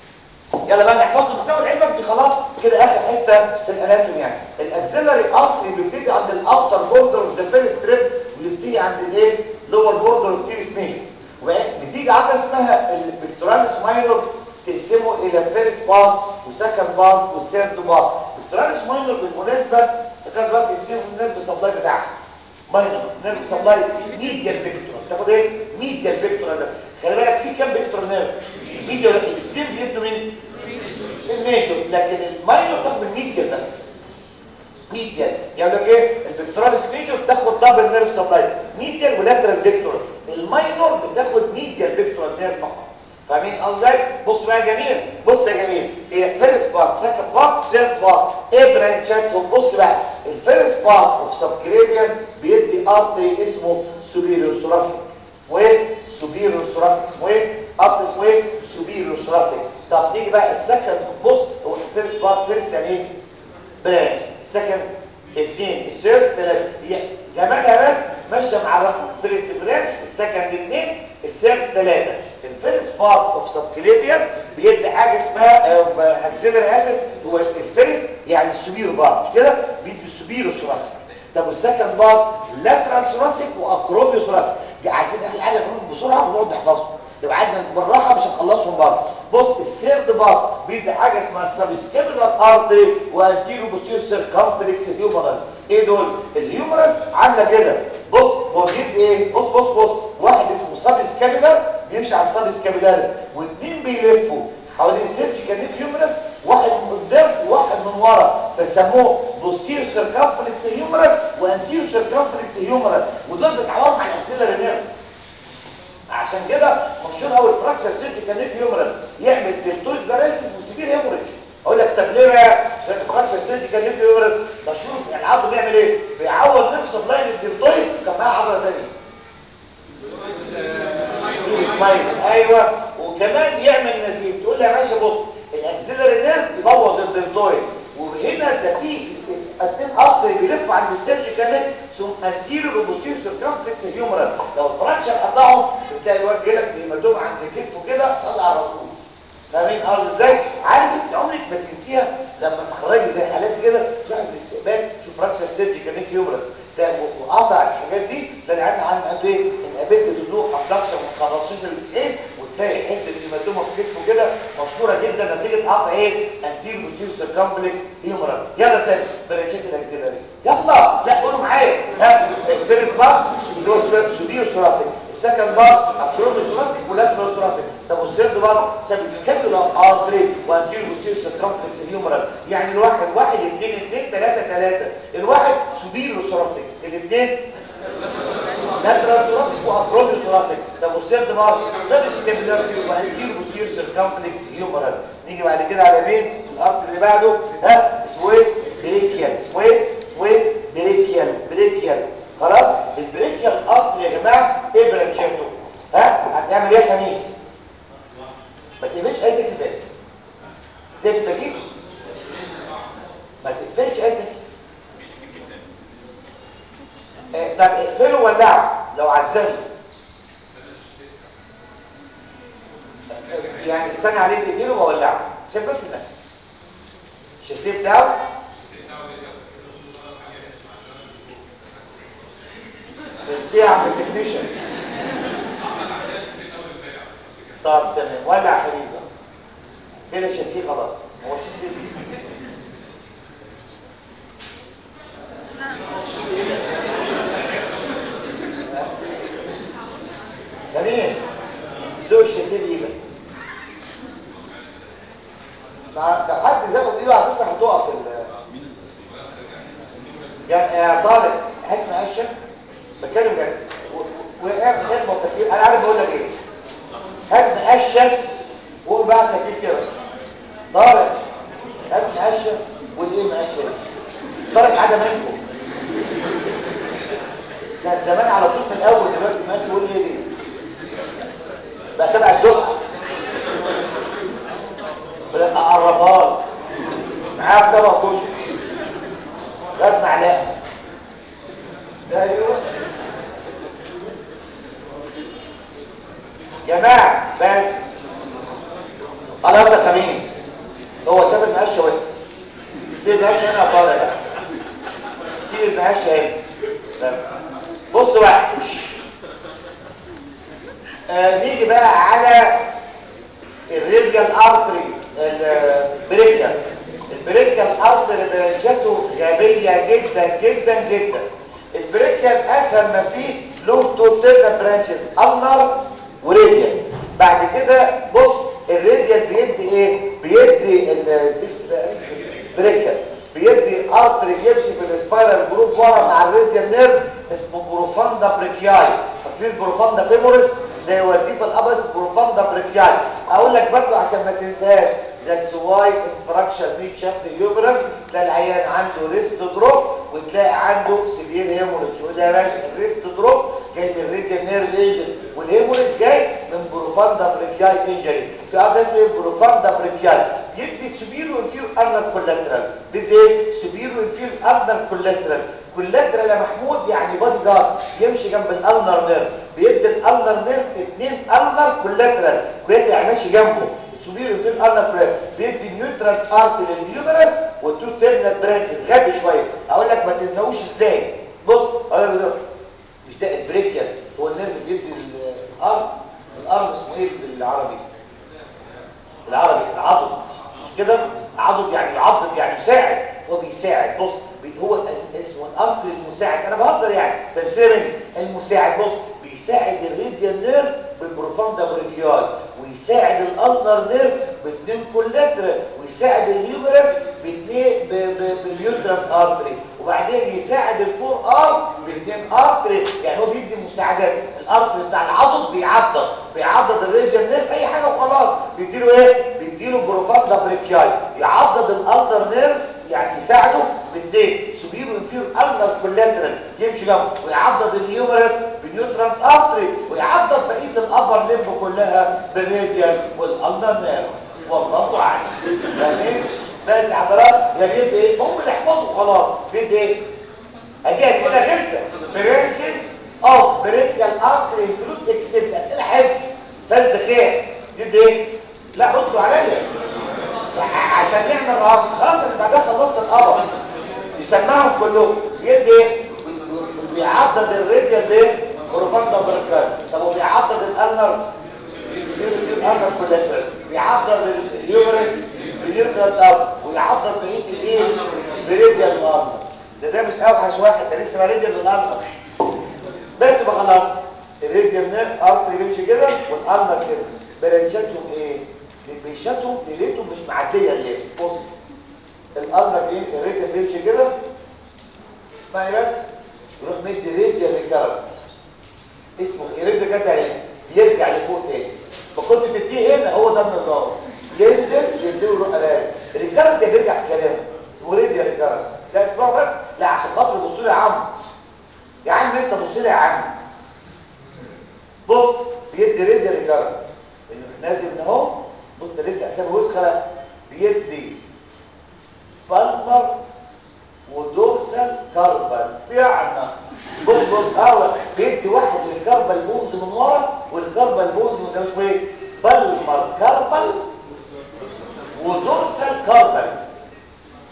يلا بقى نحفظه بسبب علمك دي خلاص كده اخر حته في الاناتومي يعني الاكسلري ارتري بيبتدي عند الاوتر بوردر اوف ذا فيرست ريب ويبتدي عند الايه لور بوردر اوف تيرس ميجر وبتيجي عندها اسمها البكتوراليس ماينور تقسمه الى فيرست بارت وسكند بارت والثيرد بارت البكتوراليس ماينور بالمناسبه فكان دلوقتي تقسمه النيرف سبلاي بتاعها ماينور نيرف سبلاي ميديال بيكتورال تاخد ايه ميديال بيكتورال ده خلي بالك في كام بيكتورال نيرف ميديال الاثنين بيدوا من الميجور لكن الماينور تاخد من ميديال بس ميديال يعني لك ايه البكتوراليس ميجور بتاخد دبل نيرف سبلاي ميديال ولاترال بيكتورال الماينور بتاخد ميديال بيكتورال نيرف فقط فاهمين قصدي بص بقى يا جميل بص يا جميل هي فيرست بارت سكند بارت ثيرد بارت ايه برانشاتهم بص بقى الفيرست بارت اوف سبكريبيان بيدي ارتري اسمه سوبيريور ثوراسيك وايه سوبيريور ثوراسيك اسمه ايه ارتري اسمه ايه سوبيريور ثوراسيك طب نيجي بقى السكند بص هو الفيرست بارت فيرست يعني ايه برانش السكند اثنين الثيرد ثلاثه هي جمالها بس ماشيه مع الرقم فيرست برانش السكند اثنين الثيرد ثلاثه الفيرست بارت اوف سبكليبيان بيدي حاجه اسمها اكسلري اسف هو الفيرست يعني السوبيرو بارت مش كده بيدي السوبيرو ثوراسيك طب والسكند بارت لاترال ثوراسيك واكروميو ثوراسيك دي عارفين احلى حاجه كلهم بسرعه ونقعد نحفظهم لو قعدنا بالراحه مش هنخلصهم برضه بص السيرد بارت بيدي حاجه اسمها السبسكيبولار ارتري وانتيرو بوستيريور سيركمفلكس هيومرال ايه دول الهيومرس عامله كده بص هو بيدي ايه بص بص بص واحد اسمه سبسكيبولار بيمشي على السبسكيبولاريس واثنين بيلفوا حوالين السيرجيكال هيومرس واحد من قدام وواحد من ورا فسموه بوستيريور سيركمفلكس هيومرال وانتيرو سيركمفلكس هيومرال ودول بيتعاونوا مع الاكسلري نيرف عشان كده مشهور قوي الفراكشر سيرجيكال نيك هيومرس يعمل ديلتويد باراليسيس وسيفير هيموريج اقول لك طب ليه بقى عشان الفراكشر سيرجيكال نيك هيومرس مشهور يعني العضله بيعمل ايه بيعوض نفس اللاين الديلتويد كان معاه عضله ثانيه سمايلز ايوه وكمان يعمل نزيف تقول لي يا باشا بص الاكسلري نيرف يبوظ الدلتويد وهنا ده في اثنين ارتري بيلفوا عند السيرجيكال نيك ثم انتيريور وبوستيريور سيركمفلكس هيومرال لو الفراكشر قطعهم بتلاقي الواد جالك بيمدهم عند كتفه كده صلي على الرسول فاهمين قصدي ازاي عارف انت عمرك ما تنسيها لما تخرجي زي حالات كده تروح الاستقبال تشوف فراكشر سيرجيكال نيك هيومرال وقاطع الحاجات دي تلاقي عندنا عن قد ايه ان قابلت تدوق ابدكشن من 15 ل 90 وتلاقي حته الهيماتوما في كتفه كده مشهوره جدا نتيجه قطع ايه انتيرو بوتيرو سيركمفلكس هيومرال يلا تاني برانشات الاكسلري يلا لا قولوا معايا ها الفيرست بار اللي هو سوبيرو ثوراسيك السكند بار اكرومي ثوراسيك ولاترال ثوراسيك طب والثيرد بار سبسكابيولار ارتري وانتيرو بوتيرو سيركمفلكس هيومرال يعني الواحد واحد اثنين اثنين ثلاثه ثلاثه الواحد سوبيرو ثوراسيك الاثنين لاترال ثوراسيك واكرومي ثوراسيك طب والثيرد بار سبسكابيولار وانتيرو بوتيرو سيركمفلكس هيومرال نيجي بعد كده على مين الارتري اللي بعده ها اسمه ايه بريكيال اسمه ايه اسمه ايه بريكيال بريكيال خلاص البريكيال ارتري يا جماعه ايه برانشاته ها هتعمل ايه يا خميس ما تقفلش اي تكييفات تقفل تكييف ما تقفلش اي تكييف آه، طب اقفله ولعه لو عزمت يعني استنى عليه دقيقتين وبولعه عشان بس النفس الشاسيه بتاعه الشاسيه عند التكنيشن طب تمام ولع فريزر كده الشاسيه خلاص هو الشاسيه جميل ذوق الشاسيه بايدك مع- لو حد زقه بايده على فكره هتقف ال يا يا طارق هات مقشه بتكلم جد واخر خدمه وتكليف انا عارف بقول لك ايه هات مقشه فوق بقى التكليف كده بس طارق هات مقشه والايه مقشه طارق حاجه منكم كان زمان على طول من الاول دلوقتي مقشه يقول لي ايه دي بقى تبع الدقه اقربها لك معاك طبق كشري غاز معلقه ايوه جماعه بس خلاص يا خميس هو شاف المقشه وقف سيب المقشه هنا طالع بقى سيب المقشه هنا بس بصوا بقى آه نيجي بقى على الريديال ارتري البريكال البريكال ارتري برانشاته غبيه جدا جدا جدا البريكال اسهل ما فيه له تو تيرنا برانشز النر وريديال بعد كده بص الريديال بيدي ايه بيدي البريكال بيدي ارتري يمشي في السبايرال جروب ورا مع الريديال نيرف اسمه بروفاندا بريكياي فاكرين بروفاندا فيموريس ده وظيفه الابرس بروفاندا بريكياي اقول لك برضه عشان ما تنساش ذاتس واي انفراكشن ميت شافت يوبرس تلاقي العيان عنده ريست دروب وتلاقي عنده سيفير هيموريدج وده يا باشا الريست دروب جاي من ريديال نيرف انجري والهيموريدج جاي من بروفاندا بريكياي انجري في ارض اسمه بروفاندا بريكياي يدي سوبيرو انفير ارنر كولاترال بدي ايه سوبيرو انفير ارنر كولاترال كولاترال يا محمود يعني بادي جارد يمشي جنب الالنر نيرف بيدي الالنر نيرف اثنين النر كولاترال كولاترال يعني ماشي جنبه سوبيرو انفير ارنر كولاترال بيدي نيوترال ارت للنيومرس والتو تيرنال برانشز غبي شويه اقول لك ما تنساوش ازاي بص اقول لك مش ده البريكيال هو النيرف بيدي الارم الارم اسمه ايه بالعربي بالعربي العضد مش كده عضد يعني يعضد يعني يساعد هو بيساعد بص بي- هو ال- اسمه الارتر المساعد انا بهزر يعني تفسير مني المساعد بص بيساعد الريديال نيرف بالبروفاندا بريكياي ويساعد الالنر نيرف باثنين كولاترال ويساعد الهيومرس باثنين ب- ب- باليوترال ارتري وبعدين يساعد الفور ار باثنين ارتري يعني هو بيدي مساعدات الارتري بتاع العضد بيعضد بيعضد الريديال نيرف اي حاجه وخلاص بيديله ايه بيديله بروفاندا بريكياي يعضد الالنر نيرف يعني يساعده باثنين سوبيرو انفير النر كولاترال يمشي جنبه ويعضد الهيومرس بالنيوترال ارتري ويعضد بقيه الابر ليمب كلها بالراديال والالنر نيرف والله اعلم فاهمين بس حضرات يا بيد ايه هم اللي يحفظوا خلاص بيد ايه ادي اسئله غلسه برانشز اوف بريكال ارتري فلوت اكسبت اسئله حفظ بس ذكاء بيد ايه لا ردوا عليا عشان نعمل رابط خلاص اللي بعدها خلصت القمر يسمعهم كلهم يدي ايه بيعضد الراديال ليه بروفاندا بركات طب وبيعضد الالنر الالنر كولاترال بيعضد اليومرس باليوترال اب ويعضد بقيه الايه بريديال الالنر ده ده مش اوحش واحد ده لسه ما ريديال الالنر بس بقى خلاص الراديال نير ارتري بيمشي كده والالنر كده برانشاتهم ايه بيشاتهم ليلتهم مش معديه الليل بص الالنر ايه الراديال بيمشي كده اسمعي بس يروح مدي راديال ريكارنت اسمه الراديال كده ايه بيرجع لفوق تاني فكنت تديه هنا هو ده النظام ينزل يديله روح قلال الريكارنت بيرجع في كلامه اسمه راديال ريكارنت لا اسمعوا بس لا عشان خاطر بصوا لي يا عم يا عم انت بص لي يا عم بص بيدي راديال ريكارنت انه نازل من اهو بص ده لسه اسامه وسخه بيدي بالمر ودورسال كاربال بيعنا بص بص اه بيدي واحد للكاربال بونز من ورا والكاربال بونز من ده اسمه ايه بالمر كاربال ودورسال كاربال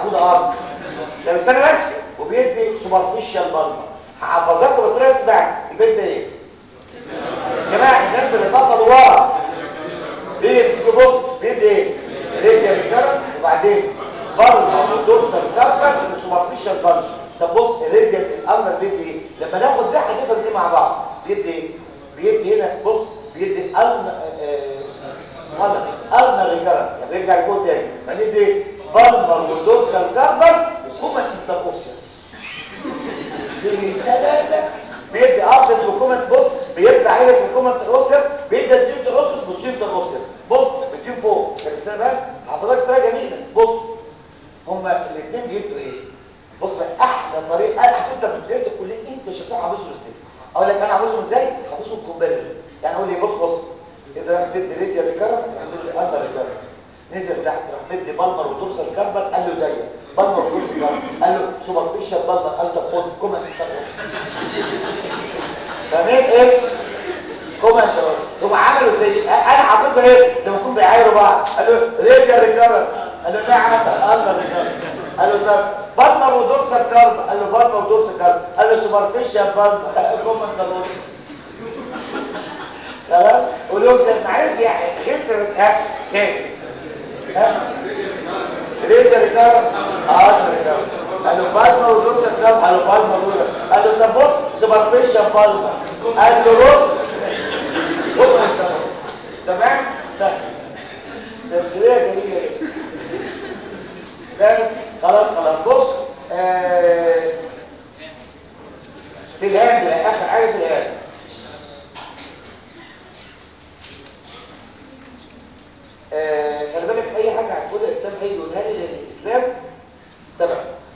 محمود ارض ده استنى بس وبيدي سوبرفيشال بالما حفظته بطريقه اسمها البيت ده ايه يا جماعه الناس اللي اتصلوا ورا بيمسكوا بص بيدي ايه رجل الكرم وبعدين بالما ودورسال سيرفر وسوبرفيشال بالما طب بص الرجل الامر بيدي ايه لما ناخد ده هتفهم دي مع بعض بيدي ايه بيدي هنا بص بيدي الم غلط الم ريكرن يعني بيرجع لفوق تاني فندي بالمر ودورسال كاربر وكومن انتروسيوس بالثلاثه بيدي ارتس وكومن بص بيطلع هنا في الكومن انتروسيوس بيدي اثنين انتروسيوس بوستير انتروسيوس بص بتجيب فوق طب استنى بقى حضرتك طريقه جميله بص هما الاثنين بيدوا ايه بص بقى احلى طريقه انا انت بتدرس الكليه انت مش هتعرف حافظهم ازاي اقول لك انا حافظهم ازاي حافظهم كومباريزون يعني اقول لي بص بص كده راح مدي ريديا ريكارب راح مدي اندر ريكارب نزل تحت راح مدي بالمر ودورسال كاربر قال له زيك بالمر ودورسال كاربر قال له سوبرفيشال بالمر قال له طب خد كومنت فاهمين ايه كومنت هم عملوا زي انا حافظها ايه زي ما يكونوا بيعايروا بعض قال له ريديا ريكارب قال له نعم اندر ريكارب قال له طب بالمر ودورسال كاربر قال له بالمر ودورسال كاربر قال له سوبرفيشال بالمر كومنت خلاص قولوا ده معلش يعني جبت بس ها تاني ها ريجا ريكارد اه ريكارد قالوا بالما ودوس الكلام قالوا بالما ودوس قالوا طب بص سوبرفيشال بالما قال له بص بص تمام سهل تمثيليه جميله جدا بس خلاص خلاص بص آه في الهند اخر حاجه في الهند آه خلي بالك اي حاجه هتقولها الاسلام هيجي يقولها لي لان الاسلام تبع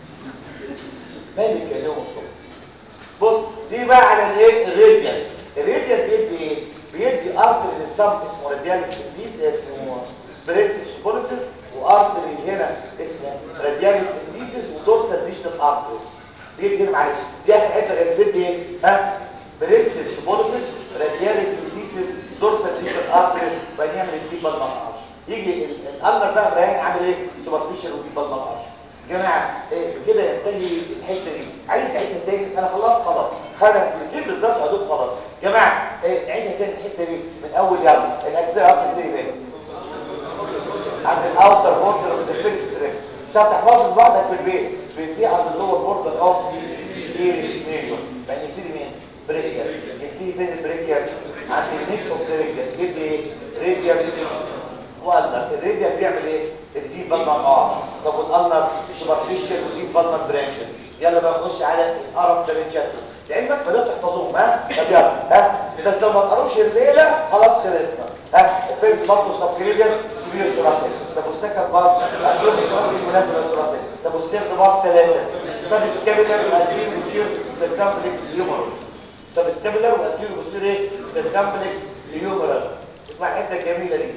مالك اليوم الصبح بص دي بقى على الايه الراديال الراديال بيدي ايه بيدي ارتري للصم اسمه رادياليس انديس اسمه بريتس سبورتس وارتري هنا اسمه رادياليس انديسيس ودورسال ديجيتال ارتريز بيدي هنا معلش دي اخر حته كانت بتدي ايه ها بريتس سبورتس رادياليس انديسيس دورسال ديجيتال ارتريز بنعمل الديب بالمقاش يجي الامر بقى بيان عامل ايه سوبرفيشال وديب بالمقاش جماعه إيه كده ينتهي الحته دي عايز عيدها تاني انا خلاص خلاص خدها كتير بالظبط ادوب خلاص جماعه إيه عيدها تاني الحته دي من اول يلا الاجزاء اكتر دي بقى عند الاوتر بوردر اوف ذا فيرست تريك مش هتحفظ لوحدك في البيت بينتهي عند اللور بوردر اوف ايريس ميجور يعني يبتدي مين بريكر يبتدي فين البريكر عند النيك اوف ذا ريجر يبتدي ايه ريجر والله الريديال بيعمل ايه الديب بالمر اه طب والالنر سوبرفيشال وديب بالمر برانشز يلا بقى نخش على الارب برانشات لعلمك بدات تحفظوهم ها طب يلا ها بس لو ما تقروش الليله خلاص خلصنا ها الفيلز برضه سبكريديال كبير ثلاثي طب والسكن برضه هتقول ثلاثي مناسب للثلاثي طب والسيرد برضه ثلاثه سب سكابيلر والانتيريور بوستير سيركمفلكس هيومرال طب سكابيلر والانتيريور بوستير ايه سيركمفلكس هيومرال اسمع الحته الجميله دي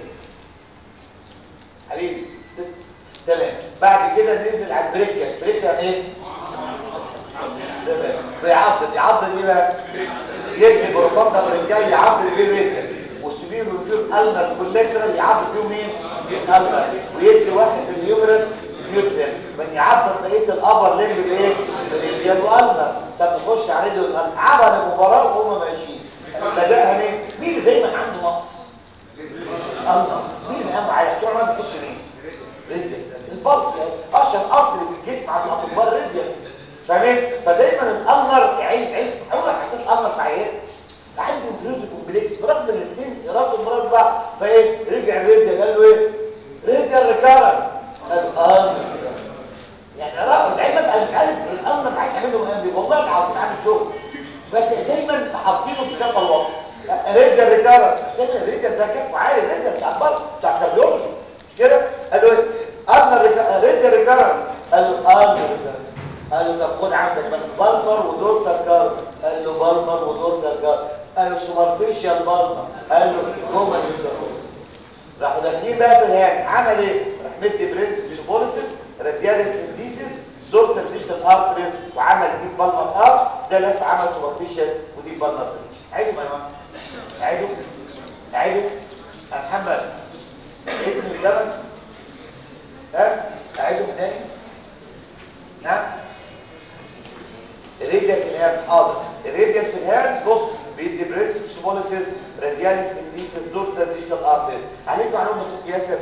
حبيبي تمام بعد كده ننزل على البريكيا البريكيا ايه تمام بيعضل يعضل ايه بقى يدي بروفاندا الرجال يعضل ايه الرجل والسبيل والفيور النر كولاترال يعضل فيهم مين النر ويدي واحد اليومرس نيوتريال من يعضل بقيه الابر ليمب بايه بالرجال والنر طب نخش على رجل النر عمل المباراه وهم ماشيين بداها مين مين اللي دايما عنده نقص الله مين اللي قام على بتوع ناس تخش مين رجل البلس اشهر ارتري في الجسم عند الاطباء الرجل فاهمين فدايما الامر عين عين اول ما حسيت الامر في عيان عنده انفلوزي كومبلكس برغم الاثنين ارادوا مراد بعض فايه رجع الرجل قال له ايه رجع ريكارنس قال اه يعني رغم علمك انا مش عارف الامر ما عادش عامل مهم والله العظيم عامل شغل بس دايما حاطينه في كف الوقت رجع ريكارنس دايما الرجل ده كف عالي الرجل بتاع البطن بتاع الكارديولوجي مش كده قال له ايه انا رجع ريكارنس قال له اه ريكارنس قال له طب خد عندك من بالمر ودور سكر قال له بالمر ودور سكر قال له سوبرفيشال بالمر قال له جوه راحوا داخلين بقى في الهان عمل ايه راح مدي برنس سوفوريسيس رادياليس انديسيس دورسال سيستم ارتريز وعمل ديب بالمر ار ده لف عمل سوبرفيشال وديب بالمر عيدوا يا جماعه عيدوا عيدوا يا محمد ابن اللبن ها اعيدهم تاني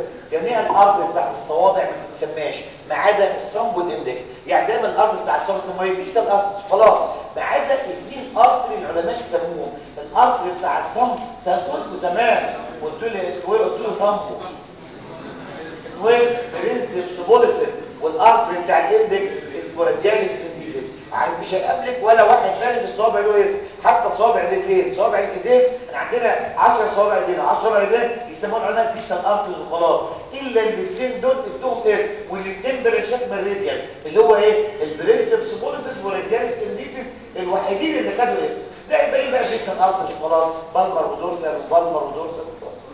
جميع الارض بتاعت الصوابع ما تتسماش ما عدا الصمب والاندكس يعني دايما الارض بتاع الصوابع يسموها ايه ديجيتال ارض خلاص ما عدا اثنين ارتري العلماء يسموهم الارتري بتاع الصمب سالتكم زمان قلت له اسمه ايه قلت له صمبو اسمه ايه برنسبس بوليسيس والارتري بتاع الاندكس اسمه رادياليس انديسيس يعني مش هيقابلك ولا واحد تاني في الصوابع له اسم حتى صوابع الرجلين صوابع الايدين احنا عندنا 10 صوابع ايدين 10 صوابع رجلين يسموهم العلماء ديجيتال ارترز وخلاص الا الاثنين دول ادوهم اسم والاثنين برنشات من الراديال اللي هو ايه البرنسبس بوليسيس والرادياليس انديسيس الوحيدين اللي خدوا اسم ده الباقي بقى ديجيتال ارترز وخلاص بالمر ودورسال وبالمر ودورسال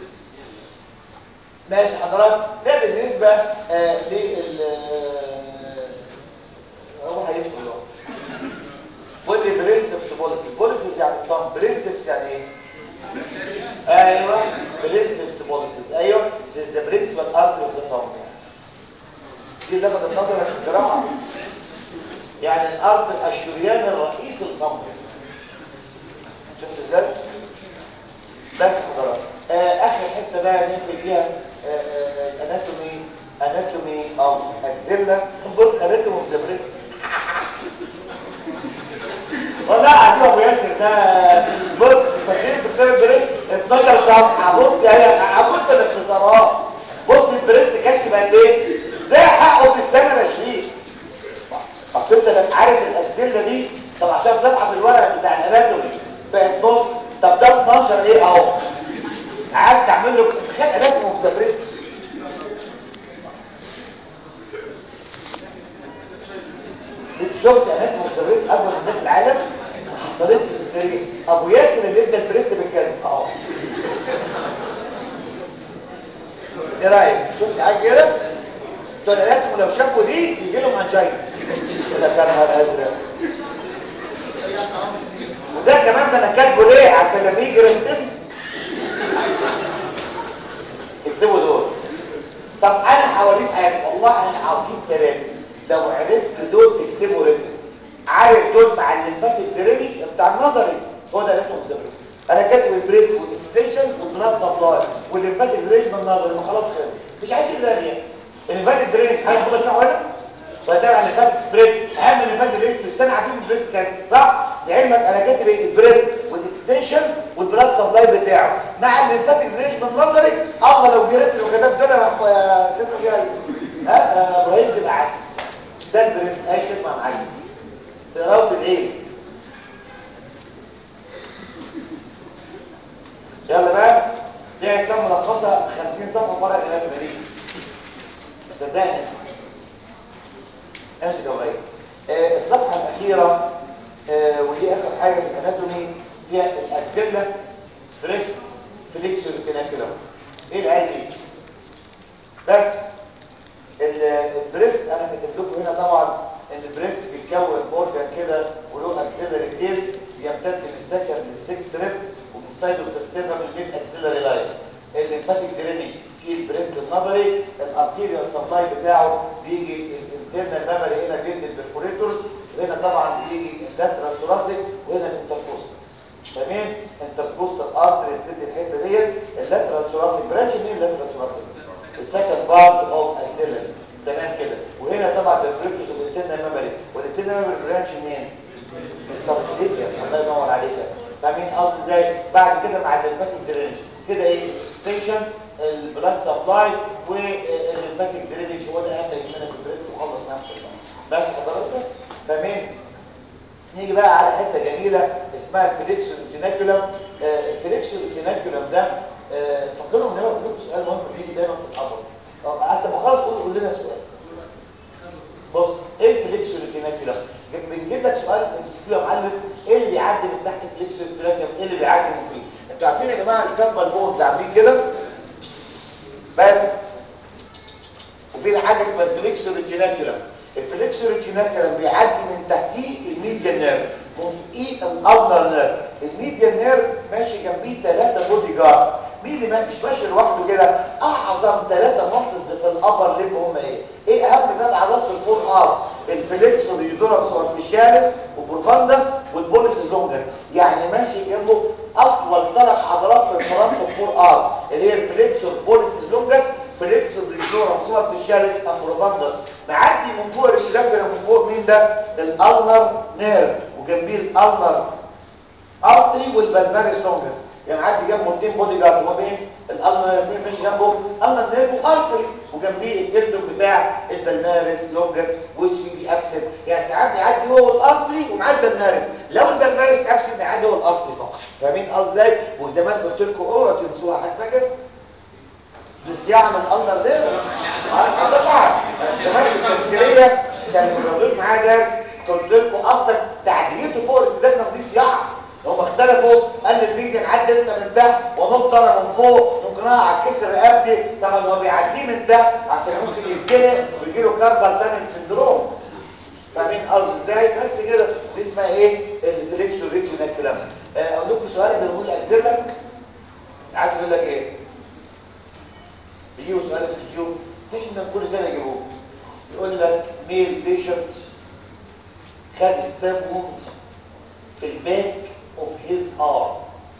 ماشي حضرتك ده بالنسبة آه لل هو هيفصل اهو قول لي برنسبس بوليسيس بوليسيس يعني صم برنسبس يعني ايه ايوه برنسبس بوليسيس ايوه this is the principal artery of the thumb دي لفت النظر في الجراحه يعني الارض الشريان الرئيسي للصمت شفت ازاي بس حضرتك آه اخر حته بقى نقفل فيها الاناتومي اناتومي او اكزيلا بص اناتومي اوف ذا بريست والله عجيب ابو ياسر ده بص فاكرين دكتور البريست 12 صفحه بص يعني عملت الاختصارات بص البريست كشف قد ايه ده حقه في السنه 20 اصل انت لما عارف الاكزيلا دي 17 صفحه في الورق بتاع الاناتومي بقت نص طب ده 12 ايه اهو قعدت تعمل له خد اناتومي اوف ذا بريست شفت اناتومي اوف ذا بريست اكبر من في العالم ما حصلتش في التاريخ ابو ياسر اللي ادى البريست بالكذب اهو ايه رايك شفت حاجه كده بتوع الاناتومي لو شافوا دي يجي لهم انجاين ولا كان نهار ازرق وده كمان ده انا كاتبه ليه عشان لما يجي يرتب اكتبوا دول طب انا هوريك حاجه والله انا عظيم كلامي لو عرفت دول تكتبوا رتم عارف دول مع الليمفاتيك درينج بتاع النظري هو ده رتم زبرس انا كاتب البريك والاكستنشن والبلاد سبلاي والليمفاتيك درينج من النظري ما خلاص كده مش عايز الا اريح الليمفاتيك درينج هياخد بتاعه هنا وهتابع الليمفاتيك سبريد اهم الليمفاتيك درينج في السنه عارفين البريس كام صح لعلمك انا كاتب البريس والاكستنشنز والبلاد سبلاي بتاعه مع الليمفاتيك درينج من نظري الله لو جريت لو كتبت انا اسمه ايه ها ابراهيم تبقى عسل ده البريس اي كلمه معايا تقراوا العين يلا بقى دي اسلام ملخصه 50 صفحه ورقه كلام مريض صدقني امسك يا ابراهيم آه الصفحه الاخيره آه ودي اخر حاجه في الاناتومي فيها الاكسيلا بريست فليكسور تيناكولوم ايه العين دي بس البريست انا كاتب لكم هنا طبعا ان البريست بيتكون اورجان كده وله اكسيلري تيل بيمتد من السكن للسكس ريب ومن سايتوسيستما للميد اكسيلري لاين الليمفاتيك درينج سي البريست النظري الارتيريال سبلاي بتاعه بيجي الانترنال ميموري هنا بيدي البرفوريتورز وهنا طبعا بيجي اللاترال ثوراسيك وهنا الانتركوستس تمام انتركوستال ارتري بتدي الحته ديت اللاترال ثوراسيك برانش مين اللاترال ثوراسيك السكند بارت اوف اكسيلري تمام كده وهنا طبعا البرفوريتورز والانترنال ميموري والانترنال ميموري برانش مين السبكليفيا الله ينور عليك فاهمين قصدي ازاي بعد كده مع الليمفاتيك درينج كده ايه اكستنشن البلاد سبلاي والليمفاتيك درينج هو ده اهم يهمنا في البريست وخلص نفسه بس حضرتك بس فاهمين نيجي بقى على حته جميله اسمها الفليكس روتيناكولم آه الفليكس روتيناكولم ده آه فكروا ان هو لكم سؤال مهم بيجي دايما في الحضر اصل ما خلاص قول قول لنا سؤال بص ايه الفليكس روتيناكولم بنجيب لك سؤال بتسكيله يا معلم ايه اللي بيعدي من تحت الفليكس روتيناكولم ايه اللي بيعدي من فيه انتوا عارفين يا جماعه الكامبال بونز عاملين كده بس وفي حاجه اسمها الفليكس روتيناكولم الفليكس روتيناكولم بيعدي من تحتيه الميديان نيرف وفوقيه الالنر نيرف الميديان نيرف ماشي جنبيه ثلاثه بودي جاردز مين اللي ما مش ماشي لوحده كده اعظم ثلاثه ماسلز في الابر ليب هم ايه ايه اهم ثلاث عضلات في الفور ار الفليكسور يدورس اورتيشاليس وبروفاندس والبوليس لونجس يعني ماشي جنبه اطول ثلاث عضلات في الفرونت فور ار اللي هي الفليكسور بوليس لونجس فليكس بروشاليس ام بروفاندس معدي من فوق الريسبيراتوري من فوق مين ده الالنر نيرف وجنبيه الالنر ارتري والبلماريس لونجس يعني معدي جنبه اثنين بودي جارد ما بين الالنر نيرف ماشي جنبه الالنر نيرف وارتري وجنبيه التندون بتاع البلماريس لونجس ويتش بي ابسنت يعني ساعات بيعدي هو الارتري ومعاه البلماريس لو البلماريس ابسنت بيعدي هو الارتري فقط فاهمين قصدي ازاي وزمان قلت لكم اوعوا تنسوها حد فاكر بالصياعه من الالنر نيرف اه طبعا زمان في التمثيليه كانوا بيقولوا معايا درس قلت لكم اصلا تعديته فوق الابتدائي دي صياعه هم اختلفوا قال الفيديو نعدي انت من تحت ونفضل من فوق ممكن اقع على كسر رقبتي طبعا هو بيعديه من تحت عشان ممكن يتزنق ويجي له كاربال تانل سندروم فاهمين قصدي ازاي بس كده دي اسمها ايه الفليكسو ريتيو ده الكلام اقول لكم سؤال قبل ما نقول الاكزيلا ساعات يقول لك ايه بيجيبوا سؤال ام سي كيو احنا كل سنه يجيبوه يقول لك ميل بيشنت خد ستاب ووند في الباك اوف هيز ارم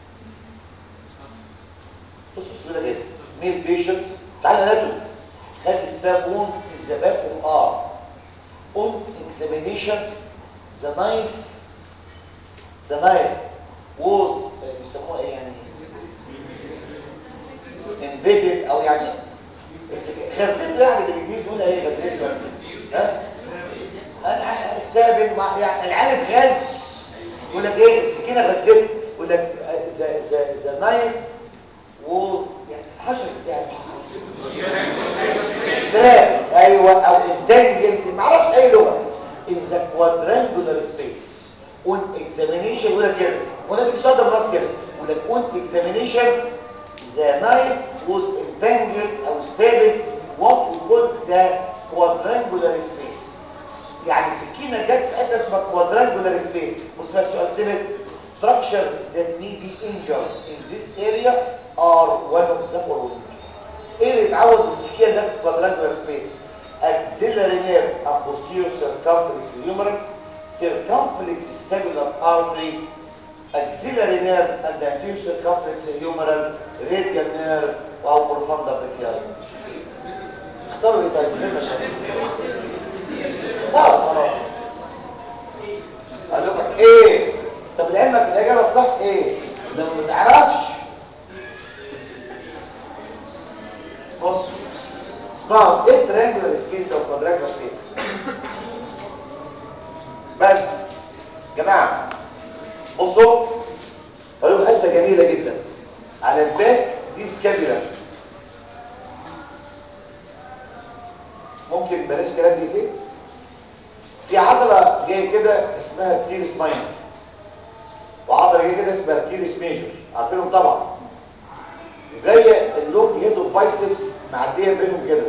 بص السؤال ده ميل بيشنت تعالى ناتو خد ستاب ووند in the back of arm on examination the knife the knife was بيسموها ايه يعني embedded او يعني غزلته يعني بالانجليزي نقول ايه غزلته ها انا استقبل مع يعني العالم غاز يقول لك ايه السكينه غزلت يقول لك ذا ذا ذا نايف ووز يعني حشر يعني تراب ايوه او انتنجل ما اعرفش اي لغه in the quadrangular space on examination يقول لك كده وانا بيتصدر راس كده يقول لك on examination the knife was entangled او stabbed what we call the quadrangular space يعني سكينه جت في حته اسمها quadrangular space بص بقى السؤال كده structures that may be injured in this area are one of the following ايه اللي اتعود بالسكينه ده في quadrangular space axillary nerve and posterior circumflex humeral circumflex scapular artery axillary nerve and the anterior circumflex humeral radial nerve او profunda brachial اختاروا ايه طيب غير مشاكل اختاروا خلاص قال لكم ايه طب لعلمك الاجابه الصح ايه لو ما تعرفش بص اسمعوا ايه ترينجولار سبيس ده وكوادرانجولار سبيس بس جماعه بصوا قالوا حته جميله جدا على الباك دي سكابيولا ممكن بلاش كلام دقيقتين في عضله جايه كده اسمها تيرس ماينر وعضله جايه كده اسمها تيرس ميجور عارفينهم طبعا جايه اللونج هيد بايسبس معديه بينهم كده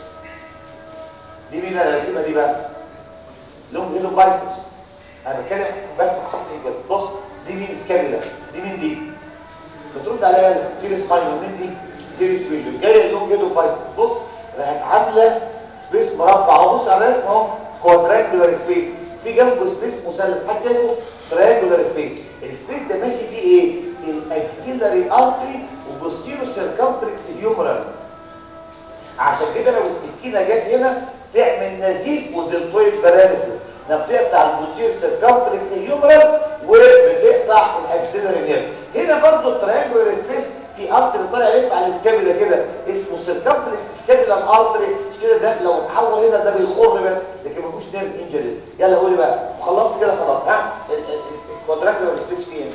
دي مين انا راسمها دي بقى لونج هيد بايسبس انا بتكلم بس بشكل كده بص دي مين سكابيولا دي مين دي بترد عليها تيرس ماينر مين دي تيرس ميجور جايه اللونج هيد بايسبس بص راحت عامله سبيس مربع اهو بص على الرسم اهو كوادرانجولار سبيس في جنبه سبيس مثلث حد شايفه تريانجولار سبيس السبيس ده ماشي فيه ايه الاكسيلاري ارتري وبوستيرو سيركمفلكس هيومرال عشان كده لو السكينه جت هنا تعمل نزيف ودلتويد باراليسيس انها بتقطع البوستيرو سيركمفلكس هيومرال وبتقطع الاكسيلاري نيرف هنا برضو التريانجولار سبيس في ارتري طالع يلف على السكابيلا كده اسمه سيركمفلكس سكابيلا ارتري كده ده لو اتحول هنا ده بيخر بس لكن ما فيهوش نيرف انجريز يلا قولي بقى وخلصت كده خلاص ها الكوادرانجولار سبيس فين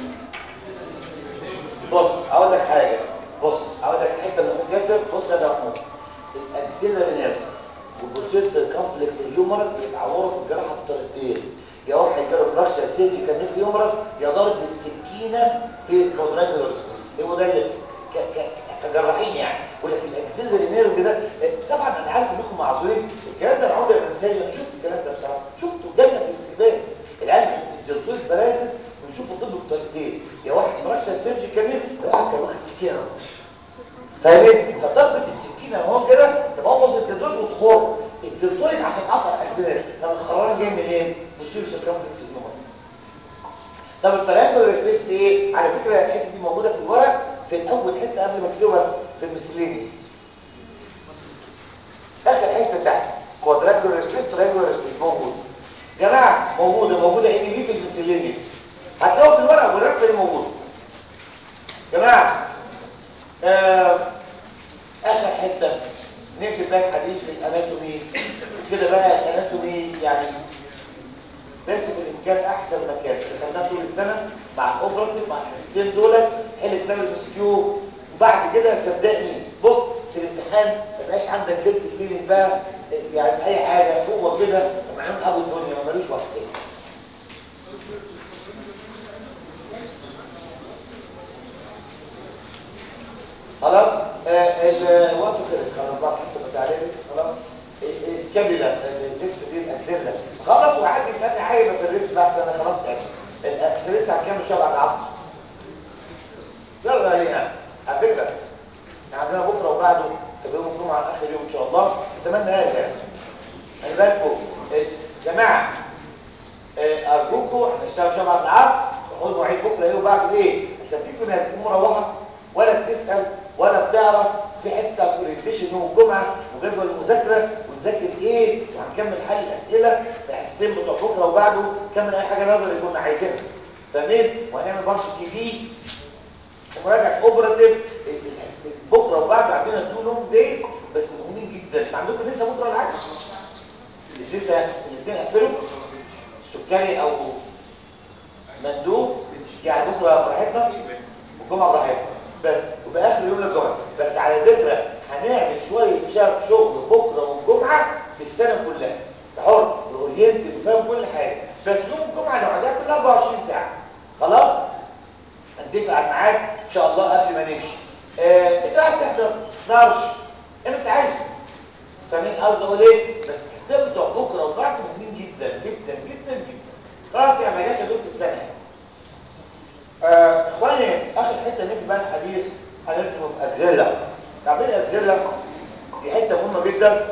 بص اقول لك حاجه بص اقول لك حته من الجسد بص يا محمود الاكسيلاري نيرف والبروسيس سيركمفلكس الهيومرال بيتعوروا في الجراحه بطريقتين يا واحد جاله فراكشر سيرجيكال نيك هيومرس يا ضربه سكينه في الكوادرانجولار سبيس هو ده اللي كجراحين يعني يقول لك الاكسيلري نيرف ده طبعا انا عارف انكم معذورين الكلام ده انا عمري ما انساه انا شفت الكلام ده بصراحه شفته جالنا في استقبال العيال الدكتور برازس بيشوفوا الطب بطريقتين يا واحد فراكشر سيرجيكال نيك يا واحد كان واخد سكينه فاهمين فضربه السكينه اهو كده تبوظ الدكتور وتخر الدكتور عشان قطع الاكسيلري طب الخرارة جاي منين بصوا سيركمفلكس النمر طب التريانجولار سبيس ايه على فكره الحته دي موجوده في الورق في الاول حته قبل ما تكتبها في المسلينيس اخر حته حديث في الاناتومي كده بقى الاناتومي يعني بس بالامكان احسن مكان اللي خدناه طول السنه مع الاوبراتيف مع الحصتين دول حل كتاب المسكيو وبعد كده صدقني بص في الامتحان ما يبقاش عندك جلد فيلينج بقى يعني اي حاجه هو كده معلوم ابو الدنيا ما ملوش وقت تاني خلاص آه الوقت خلص خلاص بقى حسب التعليم خلاص سكابيلا الزفت دي الاكسيلا خلاص وقعد يسالني عايبه في الريست بس انا خلاص يعني الاكسيلس هنكمل شويه بعد العصر يلا هنا على فكره عندنا بكره وبعده يوم الجمعه اخر يوم ان شاء الله اتمنى هذا يعني خلي بالكم يا جماعه ارجوكم هنشتغل شويه بعد العصر وخد مواعيد بكره ايه وبعده ايه عشان فيكم ناس تكون مروحه ولا بتسال ولا بتعرف في حصه اورينتيشن يوم الجمعه وجدول المذاكره ونذاكر ايه وهنكمل حل الاسئله في حصتين بتوع بكره وبعده نكمل اي حاجه نظري كنا عايزينها فاهمين وهنعمل برضه سي في ومراجعه اوبراتيف بكره وبعده عندنا تو لونج دايز بس مهمين جدا انت عندكم لسه بكره ولا حاجه مش لسه الاثنين قفلوا سكري او مندوب يعني بكره براحتنا والجمعه براحتنا بس وبقى اخر يوم الجمعه بس على ذكر هنعمل شويه شغل بكره والجمعه في السنه كلها حر اورينت وفاهم كل حاجه بس يوم الجمعه اللي بعدها كلها 24 ساعه خلاص هنتفق على الميعاد ان شاء الله قبل ما نمشي آه، انت عايز تحضر نارش انت عايز فاهمين قصدي اقول ايه بس الحساب بتوع بكره وبعده مهمين جدا جدا جدا جدا خلاص يا مجال دول في السنه آه، اخواني اخر حته نفي بقى الحديث هنكتبه في اجزله تعبير اجزله دي حته مهمه جدا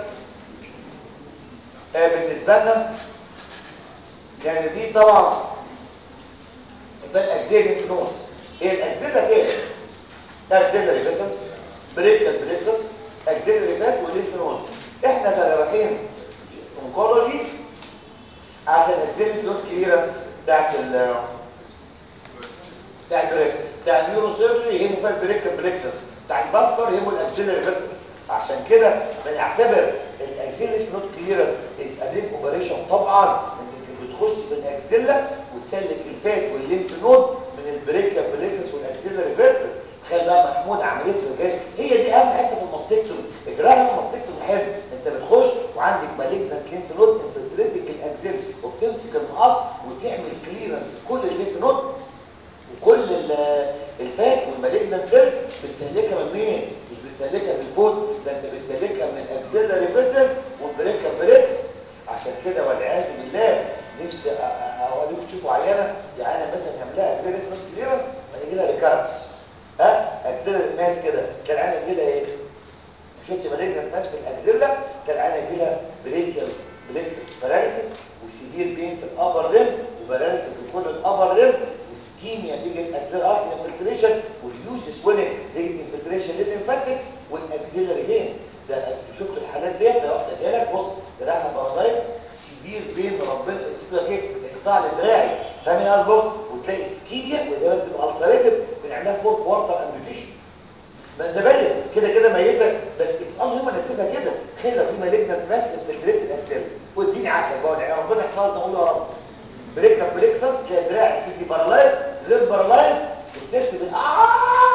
آه، بالنسبه لنا يعني دي طبعا ده الاجزله انت نوتس هي الاجزله كده اكسلري فيسل بريكال بريكسس اكسلري فات ولينف نود احنا كجراحين اونكولوجي عشان اكسلري فلوت كليرنس بتاعت ال بتاع البريك بتاع النيورو سيرجري هيمو فات بريكال بريكسس بتاع الباسكر هيمو الاكسلري فيسل عشان كده بنعتبر الاكسلري فلوت كليرنس از ا بيج اوبريشن طبعا انك بتخش بالاكسله وتسلك الفات والليمف نود من البريكال بريكسس والاكسلري فيسل تخيل بقى محمود عمليه الغاز هي دي اهم حته في الماستكتومي اجراء الماستكتومي حلو انت بتخش وعندك مالجنت لينف نود انفلتريتك الاكزيل وبتمسك المقص وتعمل كليرنس كل اللينف نود وكل الفات والمالجنت سيلز بتسلكها من مين مش بتسلكها من الفوت ده انت بتسلكها من الاكزيلاري فيسل والبريكا بريكس عشان كده والعياذ بالله نفسي اوريكم تشوفوا عيانه يعني مثلا يعملها اكزيلاري كليرنس فيجي لها ريكارنس ها اكزيلا الناس كده كان عندنا كده ايه شفت مالجنا الناس في الاكزيلا كان عندنا كده بريكال بليكسس باراليسيس وسيفير بين في الابر ريم وباراليسيس في كل الابر ريم وسكيميا تيجي الاكزيلا ارت انفلتريشن وفيوز سويلنج تيجي انفلتريشن للليمفاتكس والاكزيلاري فين ده شفتوا الحالات ديت لو واحده جالك بص دراعها بارادايس سيفير بين ربنا يسيبك ايه اقطاع لدراعي فاهم قصدي بص وتلاقي سكيميا وده بتبقى السريتد بنعملها فور كوارتر امبيتيشن ما انت بالك كده كده ميته بس اتس ان هيومن نسيبها كده تخيل لو في مالجنت ماس انفلتريت الاكسل واديني عقلك بقى يعني ربنا يحفظنا نقول يا رب بريكا بريكسس تلاقي دراع الست بارالايز غير بارالايز والست بالآه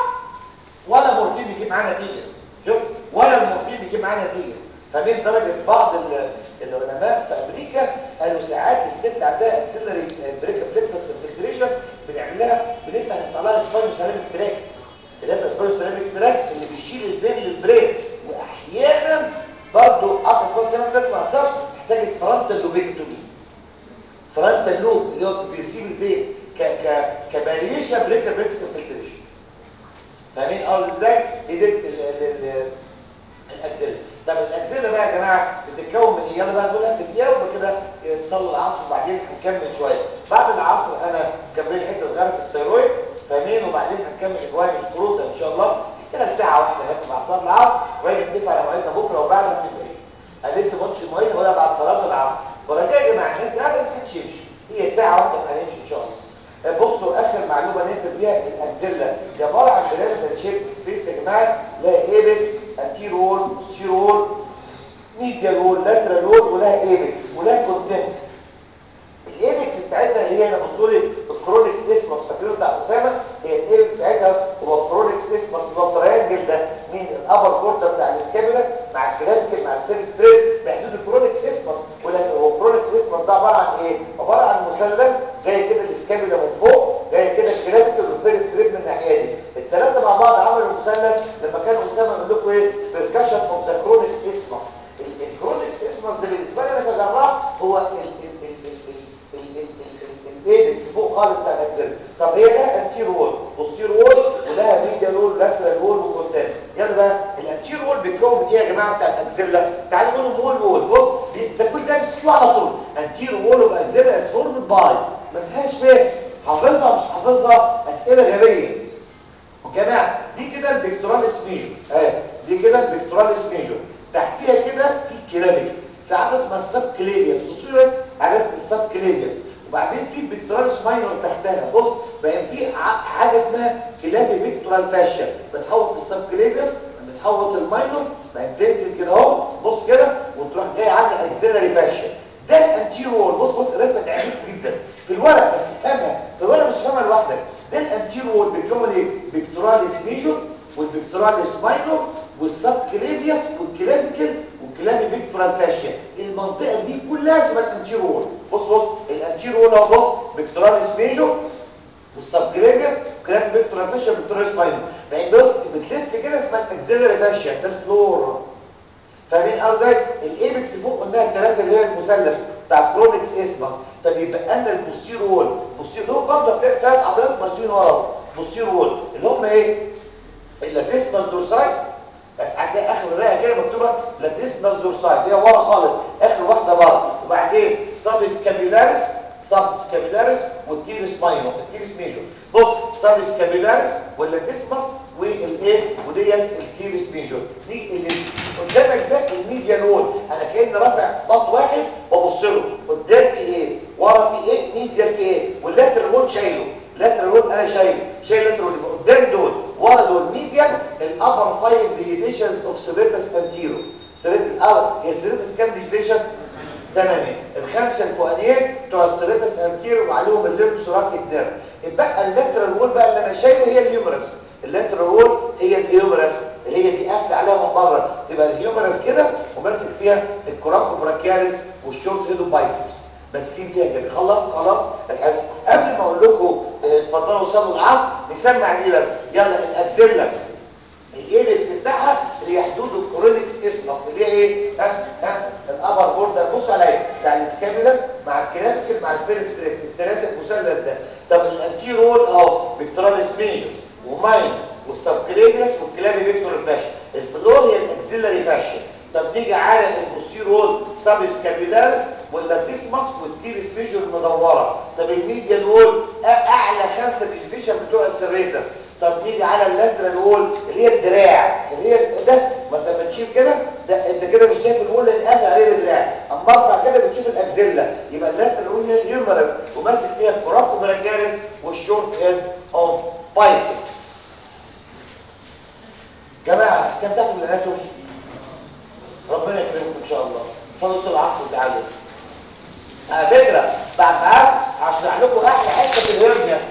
ولا مورفين بيجيب معاه نتيجه شوف ولا المورفين بيجيب معاه نتيجه فمن درجه بعض العلماء في امريكا قالوا ساعات الست عندها اكسلري بريكا بريكسس انفلتريشن بنعمل لها بنفتح نطلع لها سباينو سيراميك تراكت اللي سباينو سيراميك تراكت اللي بيشيل البين للبرين واحيانا برضه قطع سباينو سيراميك تراكت ما اثرش محتاجه فرونتال لوبيكتومي فرونتال لوب اللي هو بيسيب البين ك ك كباليشا بريكا بريكس انفلتريشن فاهمين قصدي ازاي؟ دي دي الاكسله طب الاكسده بقى يا جماعه بتتكون من ايه يلا بقى نقولها في دقيقه وكده نصلي العصر وبعدين هنكمل شويه بعد العصر انا كملت حته صغيره في الثيرويد فاهمين وبعدين هنكمل اجواين سكروتا ان شاء الله اشتغل ساعه واحده بس بعد صلاه العصر وبعدين نتفق على مواعيدنا بكره وبعد هنبقى ايه انا لسه ما قلتش المواعيد هقولها بعد صلاه العصر ورجاء يا جماعه الناس قاعده ما حدش يمشي هي ساعه واحده هنمشي ان شاء الله بصوا اخر معلومه نقفل بيها الاكزيلا دي عباره عن بيراميدال شيب سبيس يا جماعه لا ايبكس انتير وول بوستير وول ميديال وول لاترال وول ولها ايبكس ولها كونتنت الايبكس بتاعتها اللي هي انا بصوا لي الكرونيك اسمس فاكرين بتاع اسامه هي الايبكس بتاعتها هو الكرونيك اسمس اللي هو التريانجل ده مين الابر كورتر بتاع الاسكابولا مع الكلافيكل مع الفير ستريت بحدود الكرونيك اسمس ولكن هو الكرونيك اسمس ده عباره عن ايه عباره عن مثلث جاي كده الاسكابولا من فوق جاي كده الكلافيكل والفير ستريت من الناحيه دي الثلاثه مع بعض عملوا مثلث لما كان اسامه يقول لكم ايه بيركشن اوف ذا كرونيك اسمس الكرونيك اسمس ده بالنسبه لي انا كجراح هو ال ال ال ال الايبكس فوق خالص بتاع الاكزيل طب هي لها انتير وول بوستير وول ولها ميديال وول لاترال وول وكونتين يلا بقى الانتير وول بيتكون من ايه يا جماعه بتاع الاكزيلا تعالوا نقول وول وول بص ده كل ده مسكوه على طول انتير وول واكزيلا از فورمد باي ما فيهاش فهم حافظها مش حافظها اسئله غبيه جماعه دي كده البيكتوراليس ميجور اهي دي كده البيكتوراليس ميجور تحتيها كده في كلامك في حاجه اسمها السب كليفيوس بصوا بس حاجه اسمها السب كليفيوس وبعدين في بيكتوراليس ماينور تحتها بص بقى في حاجه اسمها كلافي بيكتورال فاشيا بتحوط السب كليفيوس بتحوط الماينور بقى تنزل كده اهو بص كده وتروح جاي عامله اكسيلاري فاشيا ده الانتيرور بص بص الرسمه تعجبك جدا في الورق بس فهمها في الورق مش فاهمها لوحدك ده الانتيرور بيتكون ايه بيكتوراليس ميجور والبيكتوراليس ماينور والسب كليفيوس والكلافيكل والكلافي بيكتورال فاشيا المنطقه دي كلها اسمها الانتيرور بص بص الانتيرور اهو بص بيكتوراليس ميجور والسب كليفيوس والكلافي بيكتورال فاشيا والبيكتوراليس ماينور يعني بص بتلف كده اسمها الاكسيلاري فاشيا ده الفلور فاهمين قصدي الايبكس فوق قلنا الثلاثه اللي هي المثلث بتاع كرونكس اسمس طب يبقى لنا البوستير وول البوستير دول برضه ثلاث عضلات ماشيين ورا بوستير وول اللي هم ايه اللاتيسمال دورساي هتلاقي اخر الرئه كده مكتوبه لاتيسمال دورساي دي ورا خالص اخر واحده ورا وبعدين سب سكابيلاريس سب سكابيلاريس والتيرس ماينور التيرس ميجور بص سب سكابيلاريس واللاتيسمس والايه وديت التيرس ميجور دي اللي قدامك ده الميديان وول انا كاني رافع بط واحد وابص له قدام في ايه ورا في ايه ميديان في ايه واللاترال وول شايله اللاترال وول انا شايله شايل اللاترال وول قدام دول ورا دول ميديان الابر فايف ديليشنز اوف سيريتس انتيرو سيريتس الابر هي سيريتس كام ديليشن ثمانية الخمسة الفوقانيين بتوع السيريتس انتيرو وعليهم الليمب ثوراسيك نيرف يبقى اللاترال وول بقى اللي انا شايله هي الهيومرس اللاترال وول هي الهيومرس اللي هي دي قافله عليها من بره تبقى الهيومرس كده وماسك فيها الكوراكو براكياليس والشورت هيدو بايسبس ماسكين فيها كده خلص خلاص الحصه قبل ما اقول لكم اتفضلوا وصلوا العصر نسمع دي بس يلا الاكسيلا الايبكس بتاعها اللي هي حدود الكورونكس اسمس اللي هي ايه ها ها الابر بوردر بص عليا بتاع السكابيلا مع الكلافيكل مع الفيرست الثلاثه المثلث ده طب الانتيرول اهو بيكتوراليس ميجور وماين والسبكليفيوس والكلافي فيكتور فاشيا الفلور هي الاكسيلاري فاشيا طب نيجي على البوستيرول سب سكابيلاريس واللاتيسمس والتيرس ميجور المدوره طب الميديان وول اعلى خمسه ديفيشن بتوع السريتس طب نيجي على اللاترال وول اللي هي الدراع اللي هي ده ما انت بتشيل كده ده انت كده مش شايف الوول اللي قافل عليه الدراع اما ارفع كده بتشوف الاكزيلا يبقى اللاترال وول هي الهيومرس وماسك فيها الكوراكو براكياليس والشورت هيد اوف بايسبس جماعه استمتعتوا بالاناتومي ربنا يكرمكم ان شاء الله فضلوا العصر وتعالوا على فكره بعد العصر هشرح لكم احلى حته في الهرنيا